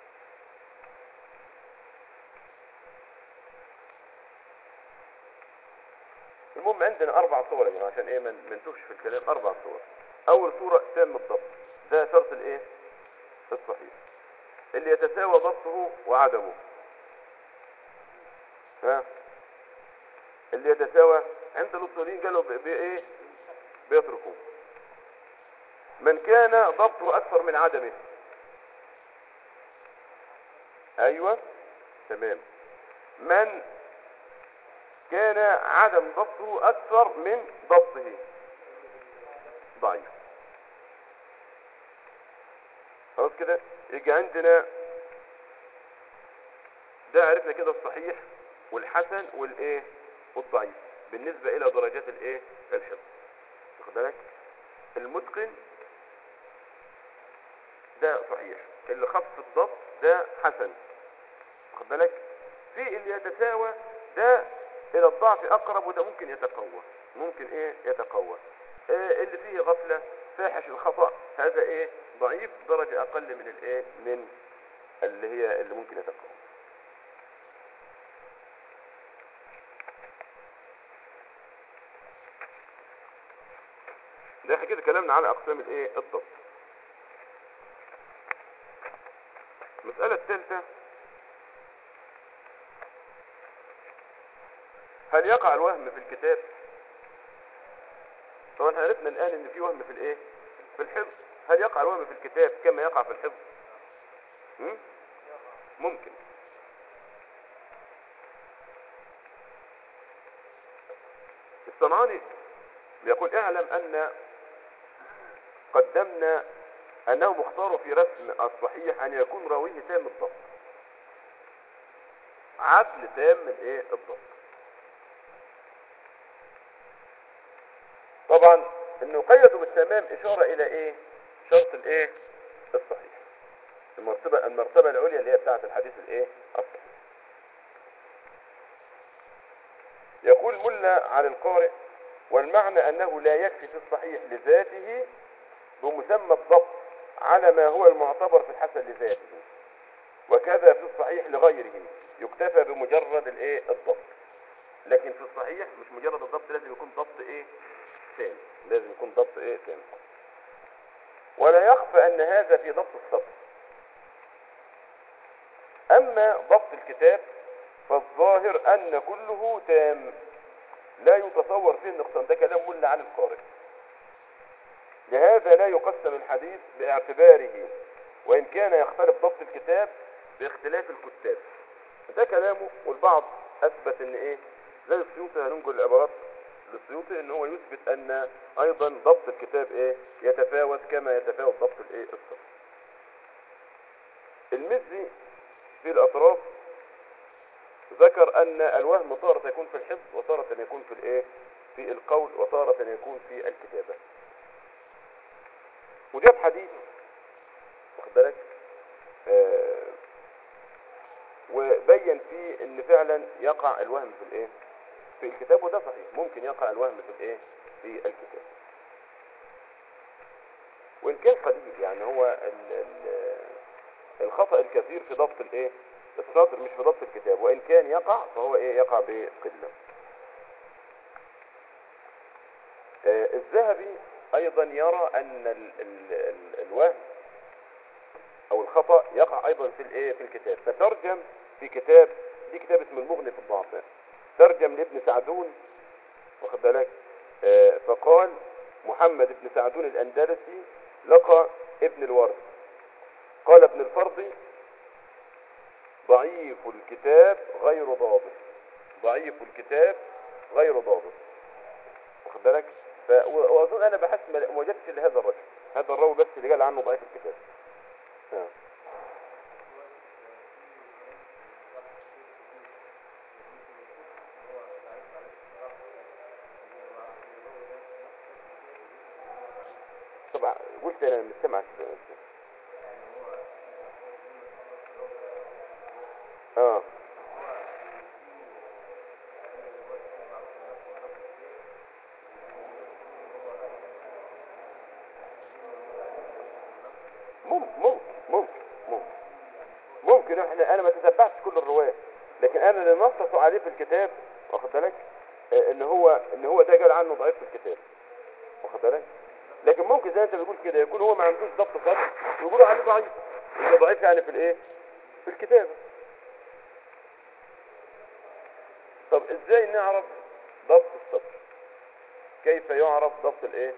المهم عندنا اربع صور يا جماعه عشان ايه ما ما نتوهش في الكلام اربع صور اول صوره تام الضبط ده شرط الايه الصحيح اللي يتساوى ضبطه وعدمه ها اللي يتساوى عند الاصوليين قالوا ب- بايه بيتركوه من كان ضبطه اكثر من عدمه ايوه تمام من كان عدم ضبطه اكثر من ضبطه ضعيف خلاص كده يجي عندنا ده عرفنا كده الصحيح والحسن والايه والضعيف بالنسبة الى درجات الايه الحفظ واخد بالك المتقن ده صحيح اللي خف الضبط ده حسن واخد بالك في اللي يتساوى ده الى الضعف اقرب وده ممكن يتقوى ممكن ايه يتقوى إيه اللي فيه غفلة فاحش الخطأ هذا ايه ضعيف درجة اقل من الايه من اللي هي اللي ممكن يتقوى ده احنا كده كلامنا على اقسام الايه الضبط المسألة الثالثة هل يقع الوهم في الكتاب طبعا احنا عرفنا الان ان في وهم في الايه في الحفظ هل يقع الوهم في الكتاب كما يقع في الحفظ هم؟ ممكن الصنعاني بيقول اعلم ان قدمنا انه مختار في رسم الصحيح ان يكون راويه تام الضبط عدل تام الايه الضبط طبعا انه قيدوا بالتمام اشارة الى ايه شرط الايه الصحيح المرتبة المرتبة العليا اللي هي بتاعة الحديث الايه الصحيح يقول ملا على القارئ والمعنى انه لا يكفي في الصحيح لذاته بمسمى الضبط على ما هو المعتبر في الحسن لذاته وكذا في الصحيح لغيره يكتفى بمجرد الايه الضبط لكن في الصحيح مش مجرد الضبط لازم يكون ضبط ايه تام لازم يكون ضبط ايه تام ولا يخفى ان هذا في ضبط الصبر اما ضبط الكتاب فالظاهر ان كله تام لا يتصور فيه النقصان ده كلام ملا عن القارئ لهذا لا يقسم الحديث باعتباره وان كان يختلف ضبط الكتاب باختلاف الكتاب ده كلامه والبعض اثبت ان ايه زي السيوطي هننقل العبارات للسيوطي ان هو يثبت ان ايضا ضبط الكتاب ايه يتفاوت كما يتفاوت ضبط الايه الصف المزي في الاطراف ذكر ان الوهم تارة يكون في الحفظ وتارة يكون في الايه في القول وتارة يكون في الكتابة وجاب حديث واخد بالك آه وبين فيه ان فعلا يقع الوهم في الايه في الكتاب وده صحيح ممكن يقع الوهم في الايه في الكتاب وان كان قليل يعني هو ال ال الخطأ الكثير في ضبط الايه السطر مش في ضبط الكتاب وإن كان يقع فهو إيه يقع بقلة آه، الذهبي أيضا يرى أن ال ال ال الوهم أو الخطأ يقع أيضا في الإيه في الكتاب فترجم في كتاب دي كتاب اسمه المغني في الضعفاء ترجم لابن سعدون واخد بالك آه، فقال محمد بن سعدون الأندلسي لقى ابن الورد قال ابن الفرض ضعيف الكتاب غير ضابط ضعيف الكتاب غير ضابط واخد بالك ف- و- واظن انا بحثت ما ما وجدتش الا هذا الرجل هذا الراوي بس اللي قال عنه ضعيف الكتاب آه. طبعا قلت انا مش سامع اه ممكن ممكن ممكن ممكن ممكن احنا انا ما تتبعتش كل الروايات لكن انا اللي نصصوا عليه في الكتاب واخد بالك آه، ان هو ان هو ده قال عنه ضعيف في الكتاب واخد بالك لكن ممكن زي انت بتقول كده يكون هو ما عندوش ضبط خط ويقولوا عليه ضعيف يبقى ضعيف يعني في الايه في الكتابه طب ازاي نعرف ضبط السطر كيف يعرف ضبط الايه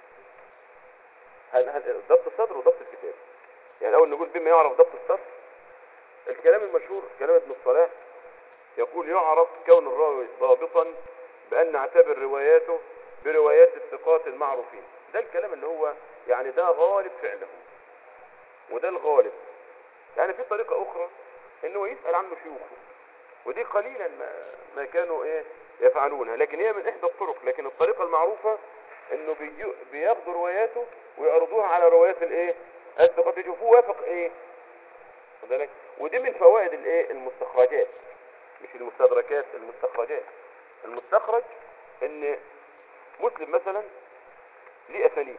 هل هل ضبط السطر وضبط الكتاب يعني الاول نقول بما يعرف ضبط السطر الكلام المشهور كلام ابن الصلاح يقول يعرف كون الراوي ضابطا بأن نعتبر رواياته بروايات الثقات المعروفين ده الكلام اللي هو يعني ده غالب فعله وده الغالب يعني في طريقة أخرى إنه يسأل عنه شيوخه ودي قليلا ما, ما كانوا إيه يفعلونها لكن هي من إحدى الطرق لكن الطريقة المعروفة إنه بيجو- بياخدوا رواياته ويعرضوها على روايات الإيه الثقات يشوفوه وافق إيه خد بالك ودي من فوائد الايه المستخرجات مش المستدركات المستخرجات المستخرج ان مسلم مثلا ليه اسانيد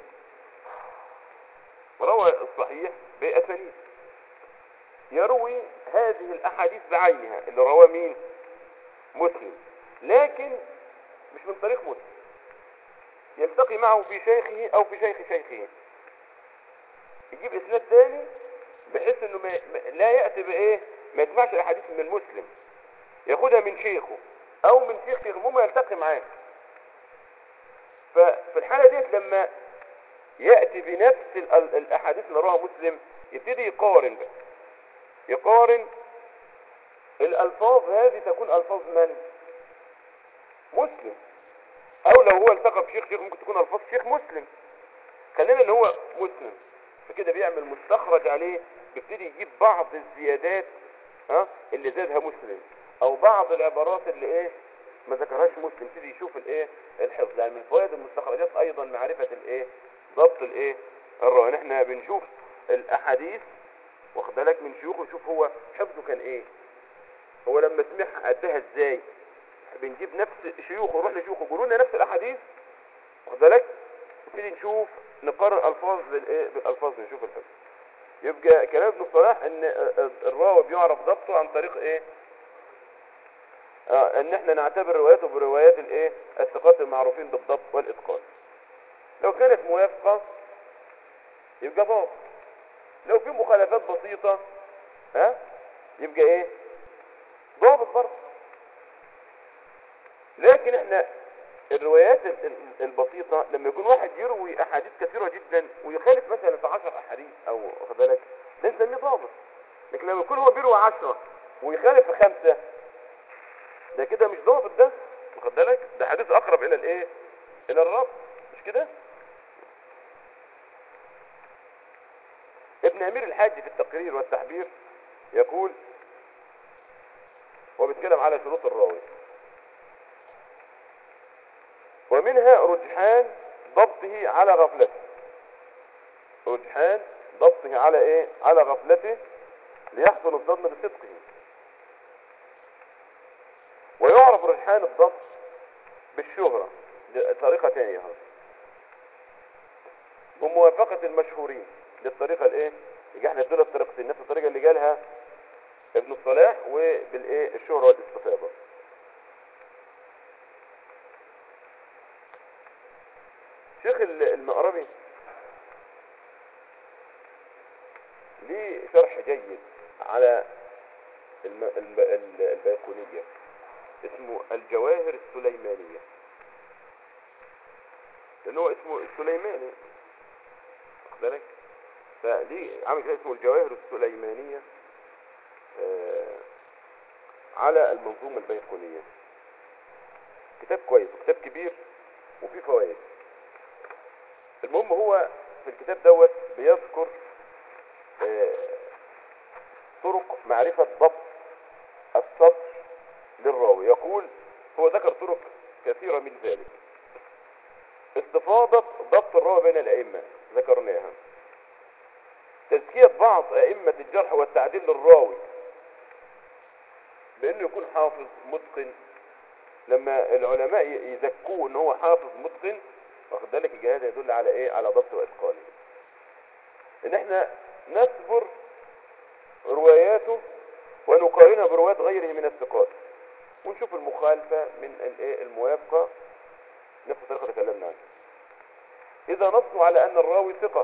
وروى الصحيح باسانيد يروي هذه الاحاديث بعينها اللي رواه مين مسلم لكن مش من طريق مسلم يلتقي معه في شيخه او في شيخ شيخه يجيب اسناد تاني بحيث انه ما ما- لا ياتي بايه ما يسمعش الاحاديث من المسلم ياخدها من شيخه او من شيخ شيخ المهم يلتقي معاه ففي الحاله ديت لما ياتي بنفس ال- ال- الاحاديث اللي رواها مسلم يبتدي يقارن بقى يقارن الالفاظ هذه تكون الفاظ من مسلم او لو هو التقى بشيخ شيخ ممكن تكون الفاظ شيخ مسلم خلينا ان هو مسلم فكده بيعمل مستخرج عليه بيبتدي يجيب بعض الزيادات ها اللي زادها مسلم او بعض العبارات اللي ايه ما ذكرهاش مسلم يبتدي يشوف الايه الحفظ يعني من فوائد المستخرجات ايضا معرفة الايه ضبط الايه الراهن احنا بنشوف الاحاديث واخد بالك من شيوخه نشوف هو حفظه كان ايه هو لما سمعها اداها ازاي بنجيب نفس شيوخه نروح لشيوخه يقولوا لنا نفس الاحاديث واخد بالك نبتدي نشوف نقارن الفاظ بالايه بالالفاظ نشوف الحفظ يبقى كلام ابن الصلاح ان الراوي بيعرف ضبطه عن طريق ايه آه ان احنا نعتبر رواياته بروايات الايه الثقات المعروفين بالضبط والاتقان لو كانت موافقة يبقى ضابط لو في مخالفات بسيطة ها يبقى ايه ضابط برضه لكن احنا الروايات ال- ال- البسيطة لما يكون واحد يروي احاديث كثيرة جدا ويخالف مثلا في 10 احاديث او واخد بالك ده نسميه ضابط لكن لما يكون هو بيروي 10 ويخالف في خمسة ده كده مش ضابط ده واخد بالك ده حديث اقرب الى الايه الى الرب مش كده ابن امير الحاج في التقرير والتحبير يقول هو بيتكلم على شروط الراوي ومنها رجحان ضبطه على غفلته رجحان ضبطه على ايه على غفلته ليحسن الظن بصدقه ويعرف رجحان الضبط بالشهرة دي طريقة تانية اهو وموافقة المشهورين دي الطريقة الايه يبقى احنا دول الطريقتين نفس الطريقة اللي قالها ابن الصلاح وبالايه الشهرة والاستفاضة شيخ ال- المقربي ليه شرح جيد على الم... الم... ال- البيقونية اسمه الجواهر السليمانية لأن هو اسمه السليماني واخد بالك فليه عامل كده اسمه الجواهر السليمانية آه على المنظومة البيقونية كتاب كويس كتاب كبير وفيه فوائد المهم هو في الكتاب دوت بيذكر آه، طرق معرفة ضبط السطر للراوي يقول هو ذكر طرق كثيرة من ذلك استفاضة ضبط الراوي بين الأئمة ذكرناها تزكية بعض أئمة الجرح والتعديل للراوي بأنه يكون حافظ متقن لما العلماء ي- يزكوه ان هو حافظ متقن واخد بالك الجهاد يدل على ايه على ضبط واتقانه ان احنا نصبر رواياته ونقارنها بروايات غيره من الثقات ونشوف المخالفة من الايه الموافقة نفس الطريقة اللي تكلمنا عنها اذا نصوا على ان الراوي ثقة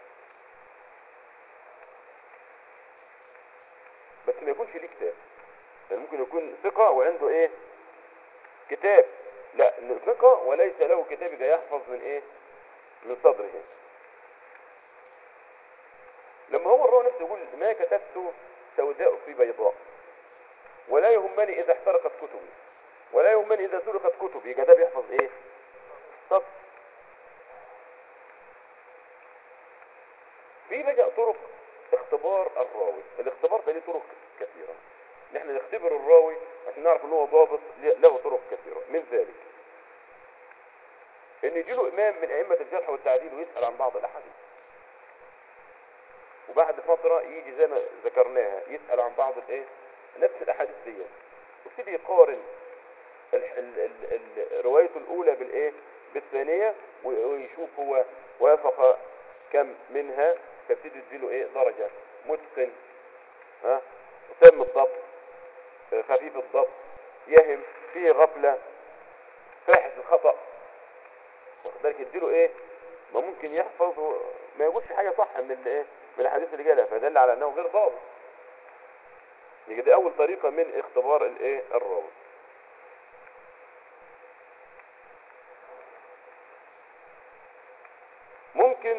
بس ما يكونش ليه كتاب يعني ممكن يكون ثقة وعنده ايه كتاب لا إنه ثقة وليس له كتاب يبقى يحفظ من ايه من صدره لما هو الراوي نفسه يقول ما كتبت سوداء في بيضاء ولا يهمني اذا احترقت كتبي ولا يهمني اذا سرقت كتبي يبقى ده بيحفظ ايه سطر في بقى طرق اختبار الراوي الاختبار ده ليه طرق كثيرة ان احنا نختبر الراوي عشان نعرف ان هو ضابط له طرق كثيرة من ذلك ان يجي له امام من ائمة الجرح والتعديل ويسأل عن بعض الاحاديث وبعد فترة يجي زي ما ذكرناها يسأل عن بعض الايه نفس الاحاديث دي ويبتدي يقارن ال- ال- ال- ال- روايته الاولى بالايه بالثانية و- ويشوف هو وافق كم منها فيبتدي يديله ايه درجة متقن ها تم الضبط آه، خفيف الضبط يهم فيه غفلة فاحش الخطأ واخد بالك يديله ايه ما ممكن يحفظ و- ما يقولش حاجة صح من الايه من الحديث اللي جالها فدل على انه غير ضابط يبقى دي اول طريقة من اختبار الايه الراوي ممكن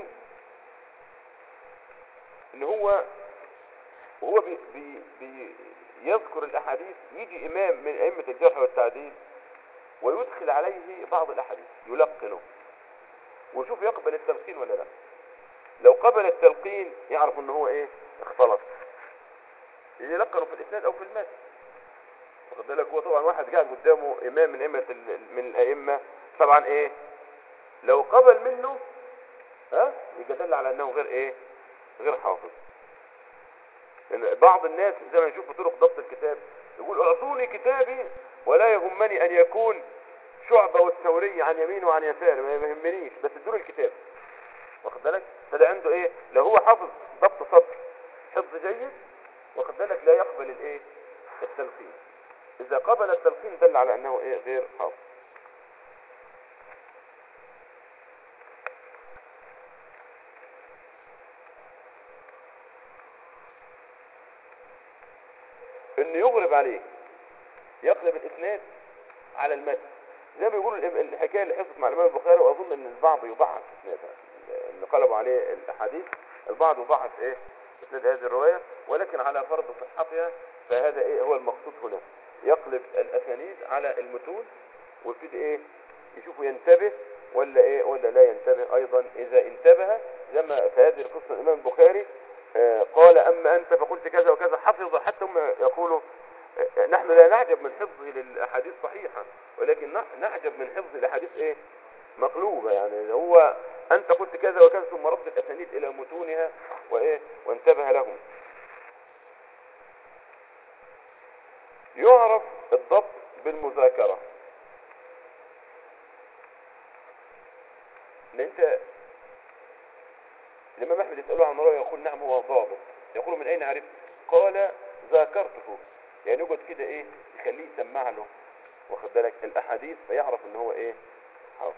ان هو وهو بي بي بي يذكر الاحاديث يجي امام من ائمة الجرح والتعديل ويدخل عليه بعض الاحاديث يلقنه ويشوف يقبل التلقين ولا لا لو قبل التلقين يعرف ان هو ايه اختلط يلقنه في الاسناد او في المتن واخد بالك هو طبعا واحد قاعد قدامه امام من ائمه ال- من الائمه طبعا ايه لو قبل منه ها يبقى دل على انه غير ايه غير حافظ لأن بعض الناس زي ما نشوف في طرق ضبط الكتاب يقول اعطوني كتابي ولا يهمني ان يكون شعبة والثوري عن يمين وعن يسار ما يهمنيش بس ادوني الكتاب واخد بالك فده عنده ايه لو هو حافظ ضبط صدر حفظ جيد واخد بالك لا يقبل الايه التلقين اذا قبل التلقين دل على انه ايه غير حافظ انه يغرب عليه يقلب الاسناد على المتن زي ما بيقولوا الإم- الحكايه اللي حصلت مع الامام البخاري واظن ان البعض يضعف اسنادها اللي قلبوا عليه الاحاديث البعض يضعف ايه اسناد هذه الروايه ولكن على فرض صحتها فهذا ايه هو المقصود هنا يقلب الاسانيد على المتون ويبتدي ايه يشوفوا ينتبه ولا ايه ولا لا ينتبه ايضا اذا انتبه زي ما في هذه القصه الامام البخاري آه، قال اما انت فقلت كذا وكذا حفظ حتى هم يقولوا آه، نحن لا نعجب من حفظه للاحاديث صحيحه ولكن نع- نعجب من حفظ الاحاديث ايه مقلوبه يعني هو انت قلت كذا وكذا ثم رد الاسانيد الى متونها وايه وانتبه لهم يعرف الضبط بالمذاكره ان انت الامام احمد يساله عن راوي يقول نعم هو ضابط يقول من اين عرفت قال ذاكرته يعني يقعد كده ايه يخليه يسمع له واخد بالك الاحاديث فيعرف ان هو ايه حافظ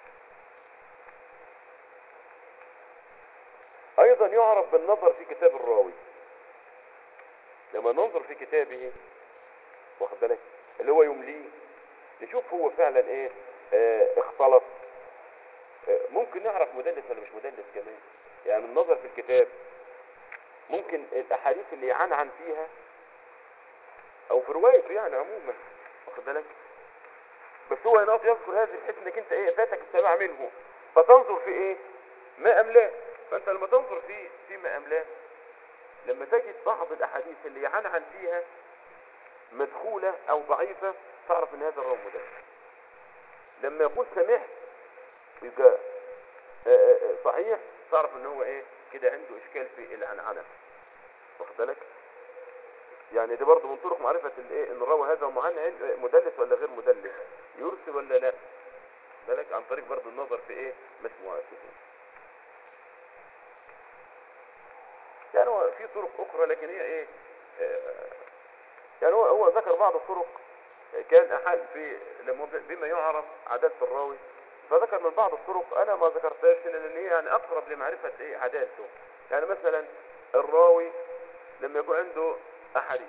ايضا يعرف بالنظر في كتاب الراوي لما ننظر في كتابه واخد بالك اللي هو يمليه نشوف هو فعلا ايه آه اختلط آه ممكن نعرف مدلس ولا مش مدلس كمان يعني النظر في الكتاب ممكن الاحاديث اللي يعنعن فيها او في روايته يعني عموما واخد بالك بس هو يناط يذكر هذه بحيث انك انت ايه فاتك السماع منه فتنظر في ايه ما املاه فانت لما تنظر في فيما املاه لما تجد بعض الاحاديث اللي يعنعن فيها مدخولة او ضعيفة تعرف ان هذا الراوي مدلس لما يقول سمعت يبقى آه، آه، آه، صحيح تعرف ان هو ايه كده عنده اشكال في العنعنة واخد بالك يعني دي برضه من طرق معرفة الايه ان الراوي هذا معنعن مدلس ولا غير مدلس يرسل ولا لا بالك عن طريق برضه النظر في ايه مسموعاته يعني هو في طرق اخرى لكن هي ايه آه، يعني هو هو ذكر بعض الطرق كان احد في لما بما يعرف عدالة الراوي فذكر من بعض الطرق انا ما ذكرتهاش لان هي يعني اقرب لمعرفة ايه عدالته يعني مثلا الراوي لما يكون عنده احاديث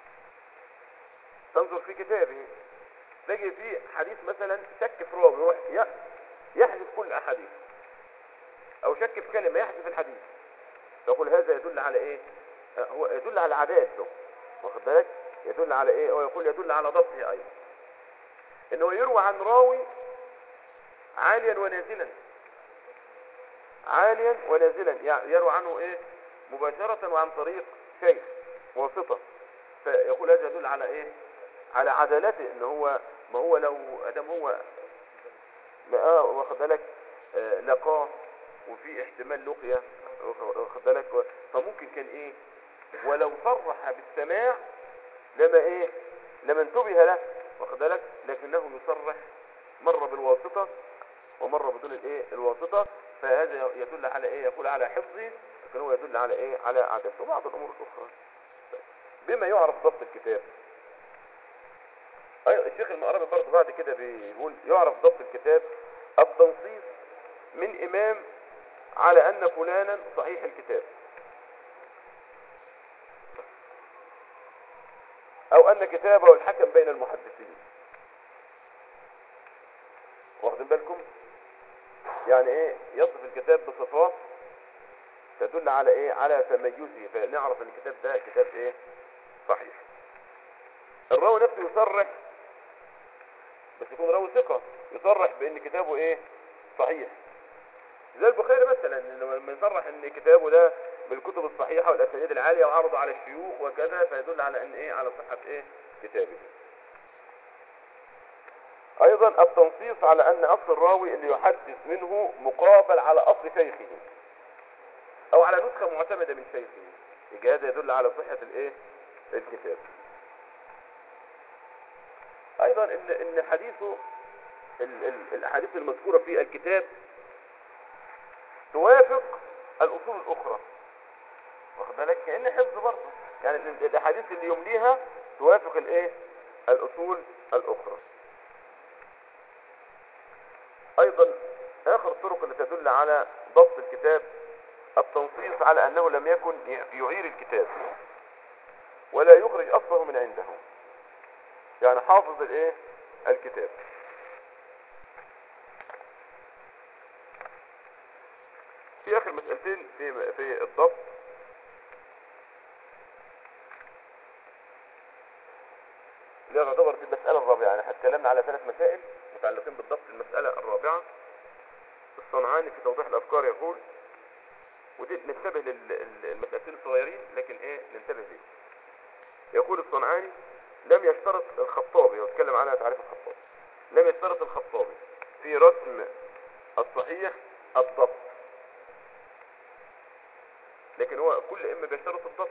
تنظر في كتابه تجي في حديث مثلا شك في راوي يروح ي- يحذف كل احاديث او شك في كلمة يحذف الحديث فيقول هذا يدل على ايه آه، هو يدل على عدالته واخد بالك يدل على ايه هو يقول يدل على ضبطه ايضا انه يروى عن راوي عاليا ونازلا عاليا ونازلا يعني يروى عنه ايه مباشرة وعن طريق شيخ واسطة فيقول هذا يدل على ايه على عدالته ان هو ما هو لو ادم هو ما اه واخد بالك آه لقاه وفي احتمال لقيا واخد بالك و- فممكن كان ايه ولو صرح بالسماع لما ايه لما انتبه له واخد بالك لكنه يصرح مرة بالواسطة ومرة بدون الايه الواسطة فهذا يدل على ايه يقول على حفظه لكن هو يدل على ايه على عدالته وبعض الامور الاخرى بما يعرف ضبط الكتاب أيضا الشيخ المقربي برضه بعد كده بيقول يعرف ضبط الكتاب التنصيص من امام على ان فلانا صحيح الكتاب او ان كتابه الحكم بين المحدثين واخدين بالكم يعني ايه يصف الكتاب بصفات تدل على ايه على تميزه فنعرف ان الكتاب ده كتاب ايه صحيح الراوي نفسه يصرح بس يكون راوي ثقة يصرح بان كتابه ايه صحيح زي البخاري مثلا إنه لما يصرح ان كتابه ده من الكتب الصحيحة والاسانيد العالية وعرضه على الشيوخ وكذا فيدل على ان ايه على صحة ايه كتابه ايضا التنصيص على ان اصل الراوي اللي يحدث منه مقابل على اصل شيخه او على نسخة معتمدة من شيخه يبقى هذا يدل على صحة الايه الكتاب ايضا ان ان حديثه ال- ال- الاحاديث المذكورة في الكتاب توافق الاصول الاخرى واخد بالك كأن حفظ برضه يعني ال- الاحاديث اللي يمليها توافق الايه الاصول الاخرى ايضا اخر الطرق اللي تدل على ضبط الكتاب التنصيص على انه لم يكن ي- يعير الكتاب ولا يخرج اصله من عنده يعني حافظ الايه الكتاب في اخر مسألتين في في الضبط اللي هي تعتبر في المسألة الرابعة يعني احنا اتكلمنا على ثلاث مسائل متعلقين بالضبط المسألة الرابعة الصنعاني في توضيح الأفكار يقول ودي ننتبه للمسألتين الصغيرين لكن ايه ننتبه ليه يقول الصنعاني لم يشترط الخطابي هو اتكلم عنها تعريف الخطابي لم يشترط الخطابي في رسم الصحيح الضبط لكن هو كل ائمه بيشترط الضبط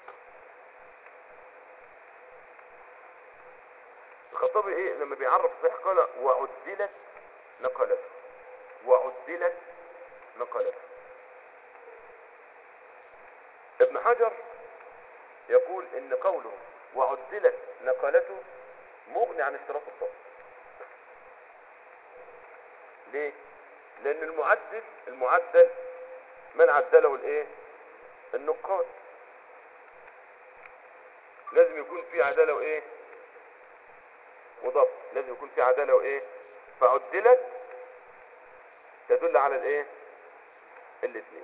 الخطابي ايه لما بيعرف الصحيح قال وعدلت نقلته وعدلت نقلته ابن حجر يقول ان قوله وعدلت نقلته مغني عن اشتراط الضبط ليه لان المعدل المعدل من عدله الايه النقاد لازم يكون في عداله وايه وضبط لازم يكون في عداله وايه فعدلت تدل على الايه الاثنين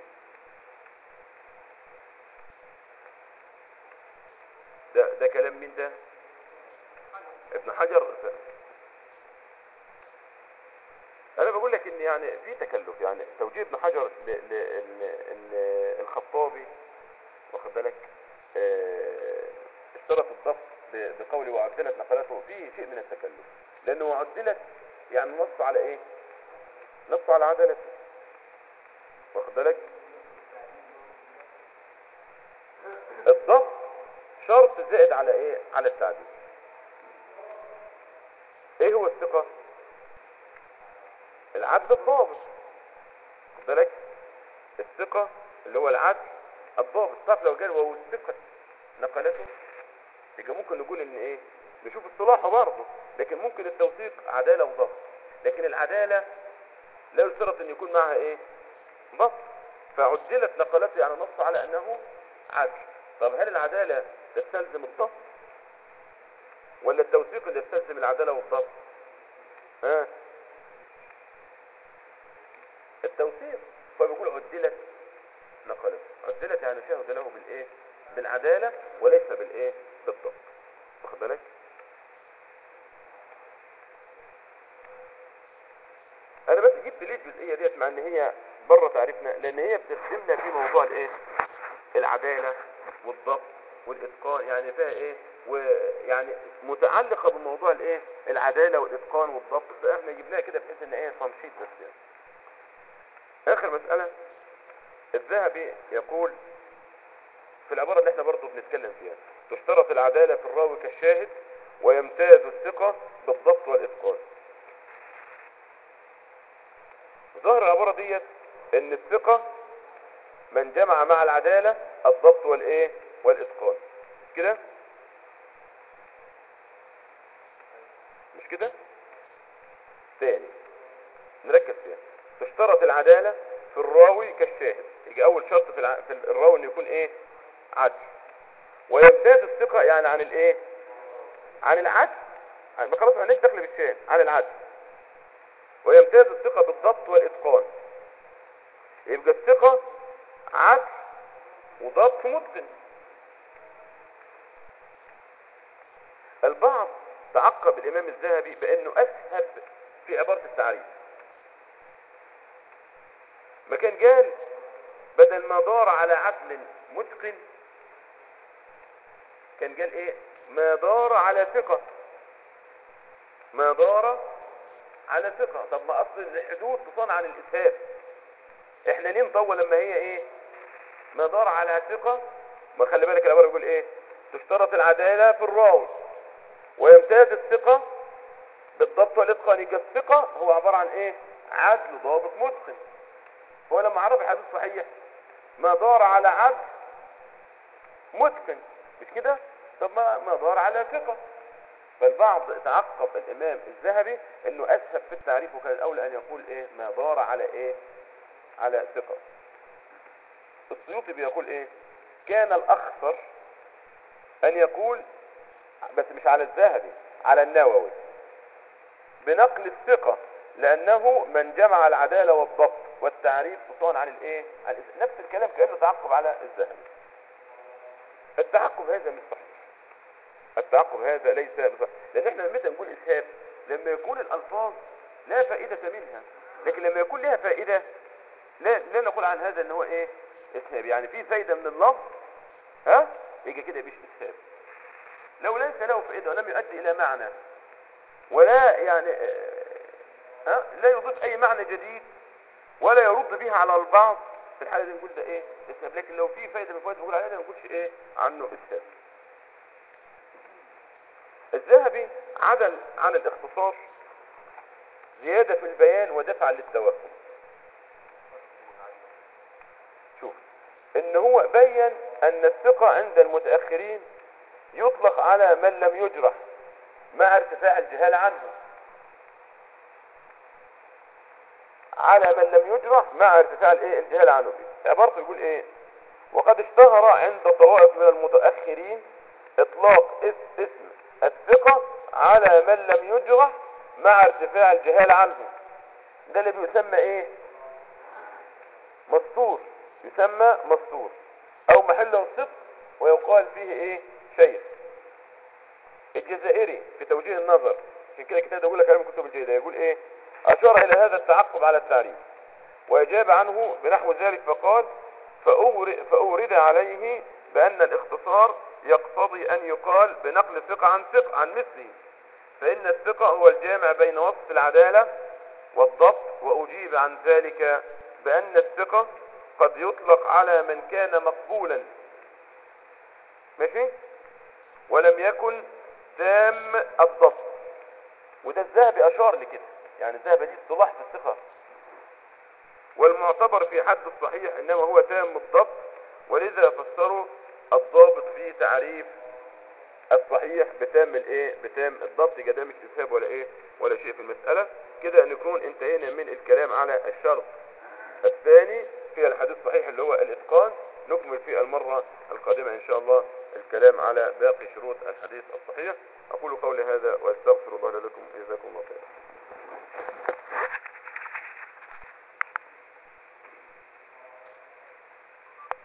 ده ده كلام مين ده ابن حجر انا بقول لك ان يعني في تكلف يعني توجيه ابن حجر ل- ل- ل- ل- الخطابي واخد بالك آه، اشترط الضبط ب- بقوله وعدلت نقلته فيه شيء من التكلف لانه عدلت يعني نص على ايه نص على عدالته واخد بالك الضبط شرط زائد على ايه على التعديل ايه هو الثقة العدل الضابط خد بالك الثقة اللي هو العدل الضابط طب لو قال وهو الثقة نقلته يبقى ممكن نقول ان ايه نشوف اصطلاحه برضه لكن ممكن التوثيق عدالة وضبط لكن العدالة لا يشترط ان يكون معها ايه ضبط فعدلت نقلته يعني نص على انه عدل طب هل العدالة تستلزم الضبط ولا التوثيق اللي يستلزم العدالة والضبط ها التوثيق فبيقول عدلت نقلته عدلت يعني شهد له بالايه بالعدالة وليس بالايه بالضبط واخد بالك انا بس جبت ليه الجزئيه ديت مع ان هي بره تعريفنا لان هي بتخدمنا في موضوع الايه العداله والضبط والاتقان يعني فيها ايه ويعني متعلقه بموضوع الايه العداله والاتقان والضبط احنا جبناها كده بحيث ان ايه تمشيط بس يعني. اخر مساله الذهبي يقول في العباره اللي احنا برضو بنتكلم فيها تشترط العداله في الراوي كالشاهد ويمتاز الثقه بالضبط والاتقان ظهر العبارة ديت ان الثقة من جمع مع العدالة الضبط والايه والاتقان مش كده مش كده تاني نركز فيها تشترط العدالة في الراوي كالشاهد يجي اول شرط في, الع... في الراوي انه يكون ايه عدل ويمتاز الثقة يعني عن الايه عن العدل عن- ما خلاص ما عندناش دخل بالشاهد عن العدل ويمتاز الثقة بالضبط والإتقان يبقى الثقة عدل وضبط متقن البعض تعقب الإمام الذهبي بأنه أسهب في عبارة التعريف ما كان قال بدل ما دار على عدل متقن كان قال ايه ما دار على ثقة ما دار على ثقة طب ما اصل الحدود تصان عن الاسهاب احنا ليه نطول لما هي ايه ما دار على ثقة ما خلي بالك العبارة يقول ايه تشترط العدالة في الراوي ويمتاز الثقة بالضبط والاتقان يبقى الثقة هو عبارة عن ايه عدل ضابط متقن هو لما عرف الحديث صحيح ما دار على عدل متقن مش كده طب ما ما دار على ثقة فالبعض تعقب الامام الذهبي انه اسهب في التعريف وكان الاولى ان يقول ايه ما دار على ايه على ثقة السيوطي بيقول ايه كان الاخطر ان يقول بس مش على الذهبي على النووي بنقل الثقة لانه من جمع العدالة والضبط والتعريف تصان عن الايه عن الإس- نفس الكلام كانه تعقب على الذهبي التعقب هذا مش صحيح التعقب هذا ليس بصحيح لان احنا متى نقول اسهاب لما يكون الالفاظ لا فائدة منها لكن لما يكون لها فائدة لا لا نقول عن هذا ان هو ايه اسهاب يعني في فايدة من اللفظ ها يجي كده مش اسهاب لو ليس له فائدة ولم يؤدي الى معنى ولا يعني آه، ها لا يضيف اي معنى جديد ولا يرد بها على البعض في الحالة دي نقول ده ايه اسهاب لكن لو في فايدة من فوائد نقول عليها ما نقولش ايه عنه اسهاب الذهبي عدل عن الاختصار زيادة في البيان ودفع للتوهم شوف ان هو بين أن الثقة عند المتأخرين يطلق على من لم يجرح مع ارتفاع الجهال عنه على من لم يجرح مع ارتفاع الايه الجهال عنه عبارته يقول ايه وقد اشتهر عند طوائف من المتأخرين اطلاق اس- اسم الثقة على من لم يجرح مع ارتفاع الجهال عنه ده اللي بيسمى ايه مستور يسمى مستور او محله الصدق ويقال فيه ايه شيخ الجزائري في توجيه النظر عشان كده كتاب يقول لك علم كتب الجيدة يقول ايه اشار الى هذا التعقب على التعريف واجاب عنه بنحو ذلك فقال فأور- فأورد عليه بأن الاختصار يقتضي أن يقال بنقل الثقة عن ثقة عن مثله فإن الثقة هو الجامع بين وصف العدالة والضبط وأجيب عن ذلك بأن الثقة قد يطلق على من كان مقبولا ماشي ولم يكن تام الضبط وده الذهبي أشار لكده يعني الذهبي دي اصطلاح في الثقة والمعتبر في حد الصحيح إنما هو تام الضبط ولذا فسروا الضابط في تعريف الصحيح بتام الايه بتام الضبط يبقى ده مش استفهام ولا ايه ولا شيء في المسألة كده نكون انتهينا من الكلام على الشرط الثاني في الحديث الصحيح اللي هو الاتقان نكمل في المرة القادمة ان شاء الله الكلام على باقي شروط الحديث الصحيح اقول قولي هذا واستغفر الله لكم جزاكم الله خيرا